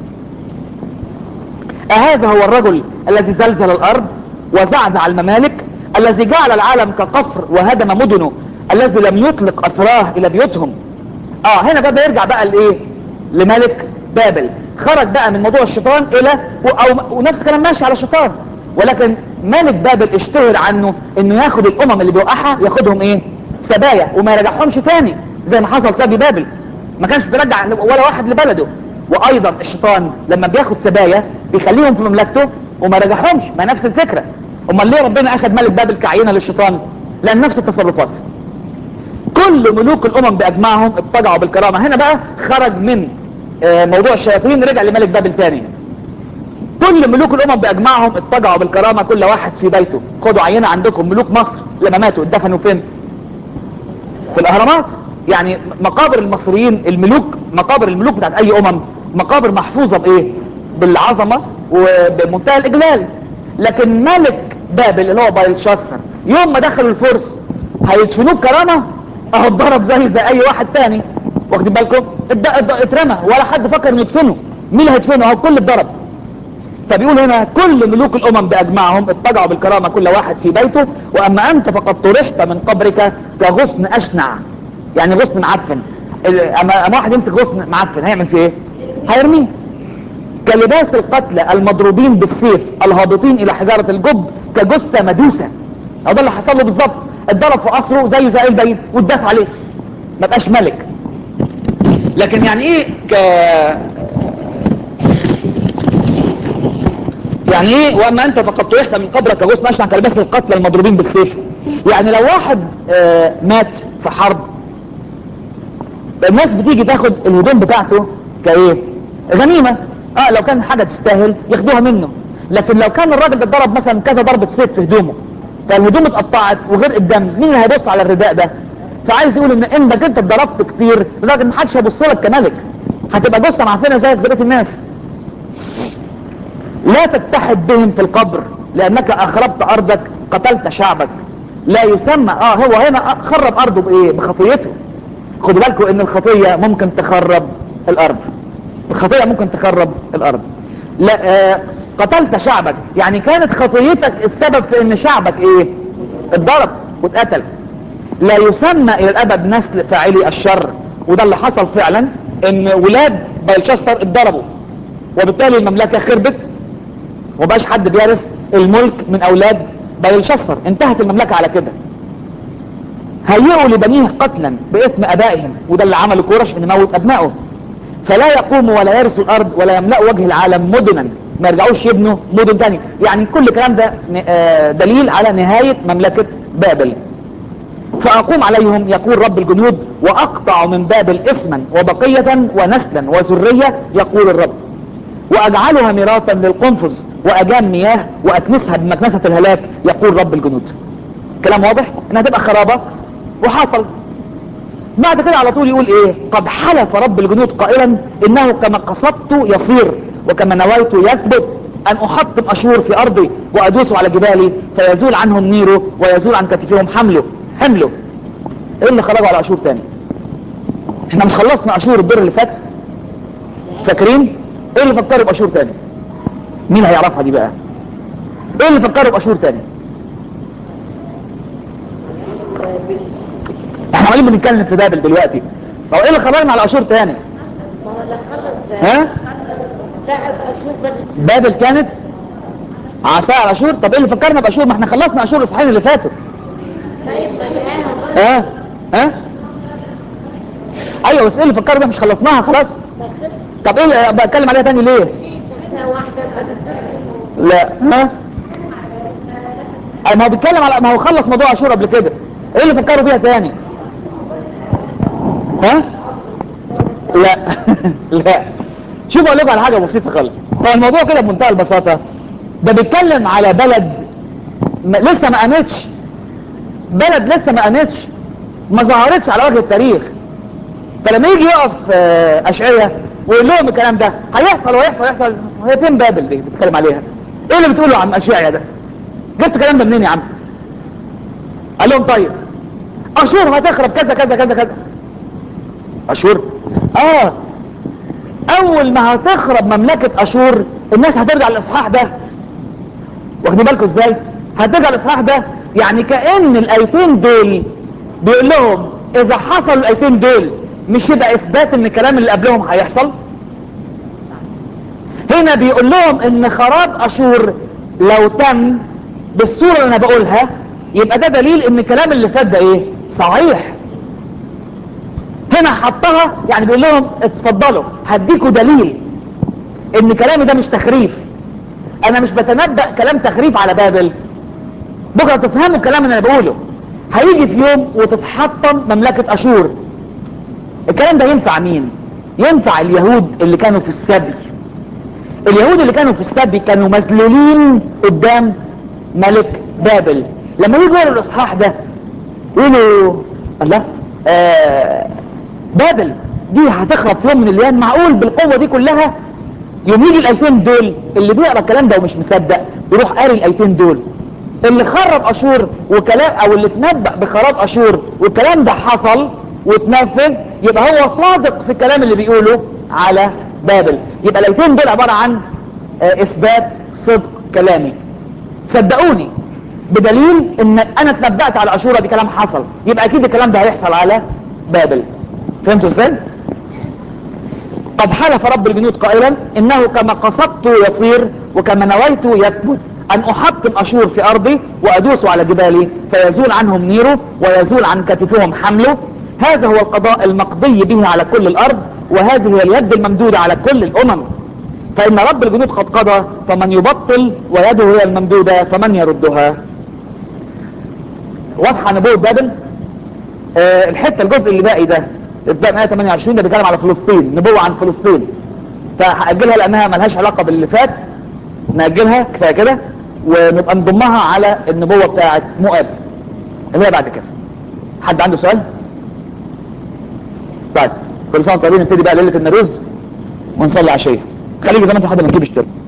اهذا هو الرجل الذي زلزل الارض وزعزع الممالك الذي جعل العالم كقفر وهدم مدنه الذي لم يطلق اسراه الى بيوتهم اه هنا بقى بيرجع بقى لايه لملك بابل خرج بقى من موضوع الشيطان الى او ونفس الكلام ماشي على الشيطان ولكن ملك بابل اشتهر عنه انه ياخد الامم اللي بيوقعها ياخدهم ايه سبايا وما يرجعهمش تاني زي ما حصل سبي بابل ما كانش بيرجع ولا واحد لبلده وايضا الشيطان لما بياخد سبايا بيخليهم في مملكته وما رجعهمش ما نفس الفكرة امال ليه ربنا اخذ ملك بابل كعينة للشيطان لان نفس التصرفات كل ملوك الامم باجمعهم اتجعوا بالكرامة هنا بقى خرج من موضوع الشياطين رجع لملك بابل تاني كل ملوك الامم باجمعهم اتجعوا بالكرامة كل واحد في بيته خدوا عينة عندكم ملوك مصر لما ماتوا اتدفنوا فين في الاهرامات يعني مقابر المصريين الملوك مقابر الملوك بتاعت اي امم مقابر محفوظة بايه بالعظمة وبمنتهى الاجلال لكن ملك بابل اللي هو بايلشاسر يوم ما دخلوا الفرس هيدفنوه بكرامة اهو اتضرب زي زي اي واحد تاني واخدين بالكم اترمى ولا حد فكر انه يدفنه مين اللي هيدفنه اهو كل اتضرب فبيقول هنا كل ملوك الامم باجمعهم اتجعوا بالكرامة كل واحد في بيته واما انت فقد طرحت من قبرك كغصن اشنع يعني غصن معفن اما واحد يمسك غصن معفن هيعمل فيه ايه هيرميه كلباس القتلى المضروبين بالسيف الهابطين الى حجارة الجب كجثة مدوسة او ده اللي حصل له بالظبط اتضرب في قصره زيه زي البعيد واتداس عليه ما بقاش ملك لكن يعني ايه ك يعني ايه واما انت فقد طرحت من قبرك كغصن اشنع كلباس القتلى المضروبين بالسيف يعني لو واحد آه مات في حرب الناس بتيجي تاخد الهدوم بتاعته كايه غنيمة اه لو كان حاجة تستاهل ياخدوها منه لكن لو كان الراجل ده ضرب مثلا كذا ضربة سيف في هدومه فالهدوم اتقطعت وغير الدم مين اللي هيبص على الرداء ده فعايز يقول ان انك انت اتضربت كتير لدرجه ما حدش هيبص لك كملك هتبقى جثه معفنه زيك زي بقيه الناس لا تتحد بهم في القبر لانك اخربت ارضك قتلت شعبك لا يسمى اه هو هنا خرب ارضه بايه بخطيته خدوا بالكم ان الخطيه ممكن تخرب الارض الخطيه ممكن تخرب الارض لا آه قتلت شعبك يعني كانت خطيتك السبب في ان شعبك ايه اتضرب واتقتل لا يسمى الى الابد نسل فاعلي الشر وده اللي حصل فعلا ان ولاد بلشسر اتضربوا وبالتالي المملكة خربت وبقاش حد بيرث الملك من اولاد بلشسر انتهت المملكة على كده هيئوا لبنيه قتلا باثم ابائهم وده اللي عمله كورش ان موت ابنائه فلا يقوموا ولا يرثوا الارض ولا يملأوا وجه العالم مدنا ما يرجعوش يبنوا مدن تاني يعني كل الكلام ده ن- آه، دليل على نهاية مملكة بابل فأقوم عليهم يقول رب الجنود وأقطع من بابل اسما وبقية ونسلا وذرية يقول الرب وأجعلها ميراثا للقنفذ وأجام مياه وأكنسها بمكنسة الهلاك يقول رب الجنود كلام واضح انها تبقى خرابة وحصل بعد كده على طول يقول ايه قد حلف رب الجنود قائلا انه كما قصدت يصير وكما نويت يثبت ان احطم اشور في ارضي وادوس على جبالي فيزول عنهم نيره ويزول عن كتفهم حمله حمله ايه اللي خرجوا على اشور تاني احنا مش خلصنا اشور الدور اللي فات فاكرين ايه اللي فكروا باشور تاني مين هيعرفها دي بقى ايه اللي فكروا باشور تاني احنا عمالين بنتكلم في بابل دلوقتي طب ايه اللي خرجنا على اشور تاني ها لاحظ اشوف بس بابل كانت عصا على اشور طب ايه اللي فكرنا باشور ما احنا خلصنا اشور الاصحاحين اللي فاتوا ها ها ايوه بس ايه اللي فكروا بيها مش خلصناها خلاص طب ايه اللي بتكلم عليها تاني ليه واحدة لا ها أي ما هو بيتكلم على ما هو خلص موضوع اشور قبل كده ايه اللي فكروا بيها تاني ها لا لا شوف اقول لكم على حاجه بسيطه خالص هو الموضوع كده بمنتهى البساطه ده بيتكلم على بلد ما لسه ما قامتش بلد لسه ما قامتش ما ظهرتش على وجه التاريخ فلما يجي يقف آه، اشعياء ويقول لهم الكلام ده هيحصل ويحصل ويحصل هي فين بابل دي بتتكلم عليها ايه اللي بتقوله يا عم اشعياء ده جبت الكلام ده منين يا عم قال لهم طيب اشور هتخرب كذا كذا كذا كذا اشور اه اول ما هتخرب مملكة اشور الناس هترجع للاصحاح ده واخدين بالكم ازاي هترجع للاصحاح ده يعني كأن الايتين دول بيقول لهم اذا حصلوا الايتين دول مش يبقى اثبات ان الكلام اللي قبلهم هيحصل هنا بيقول لهم ان خراب اشور لو تم بالصورة اللي انا بقولها يبقى ده دليل ان الكلام اللي فات ده ايه صحيح هنا حطها يعني بيقول لهم اتفضلوا هديكوا دليل ان كلامي ده مش تخريف انا مش بتنبأ كلام تخريف على بابل بكره تفهموا الكلام اللي انا بقوله هيجي في يوم وتتحطم مملكة اشور الكلام ده ينفع مين ينفع اليهود اللي كانوا في السبي اليهود اللي كانوا في السبي كانوا مذلولين قدام ملك بابل لما يجوا يقولوا الاصحاح ده يقولوا الله آه بابل دي هتخرب في يوم من الايام معقول بالقوه دي كلها يوم يجي الايتين دول اللي بيقرا الكلام ده ومش مصدق يروح قاري الايتين دول اللي خرب اشور وكلام او اللي تنبأ بخراب اشور والكلام ده حصل وتنفذ يبقى هو صادق في الكلام اللي بيقوله على بابل يبقى الايتين دول عباره عن آه، اثبات صدق كلامي صدقوني بدليل ان انا اتنبأت على اشورة دي كلام حصل يبقى اكيد الكلام ده هيحصل على بابل فهمتوا ازاي قد حلف رب الجنود قائلا انه كما قصدت يصير وكما نويت يثبت ان احطم اشور في ارضي وادوس على جبالي فيزول عنهم نيره ويزول عن كتفهم حمله هذا هو القضاء المقضي به على كل الارض وهذه هي اليد الممدودة على كل الامم فان رب الجنود قد قضى فمن يبطل ويده هي الممدودة فمن يردها واضحة نبوة بابل آه الحتة الجزء اللي باقي ده ابتداء من آية 28 ده بيتكلم على فلسطين نبوة عن فلسطين فهأجلها لأنها ملهاش علاقة باللي فات نأجلها كفاية كده ونبقى نضمها على النبوة بتاعت مؤاب اللي هي بعد كده حد عنده سؤال؟ طيب كل سنة وانتم طيبين نبتدي بقى ليلة النروز ونصلي عشية خليكم زي ما انتم لحد ما نجيب الشرب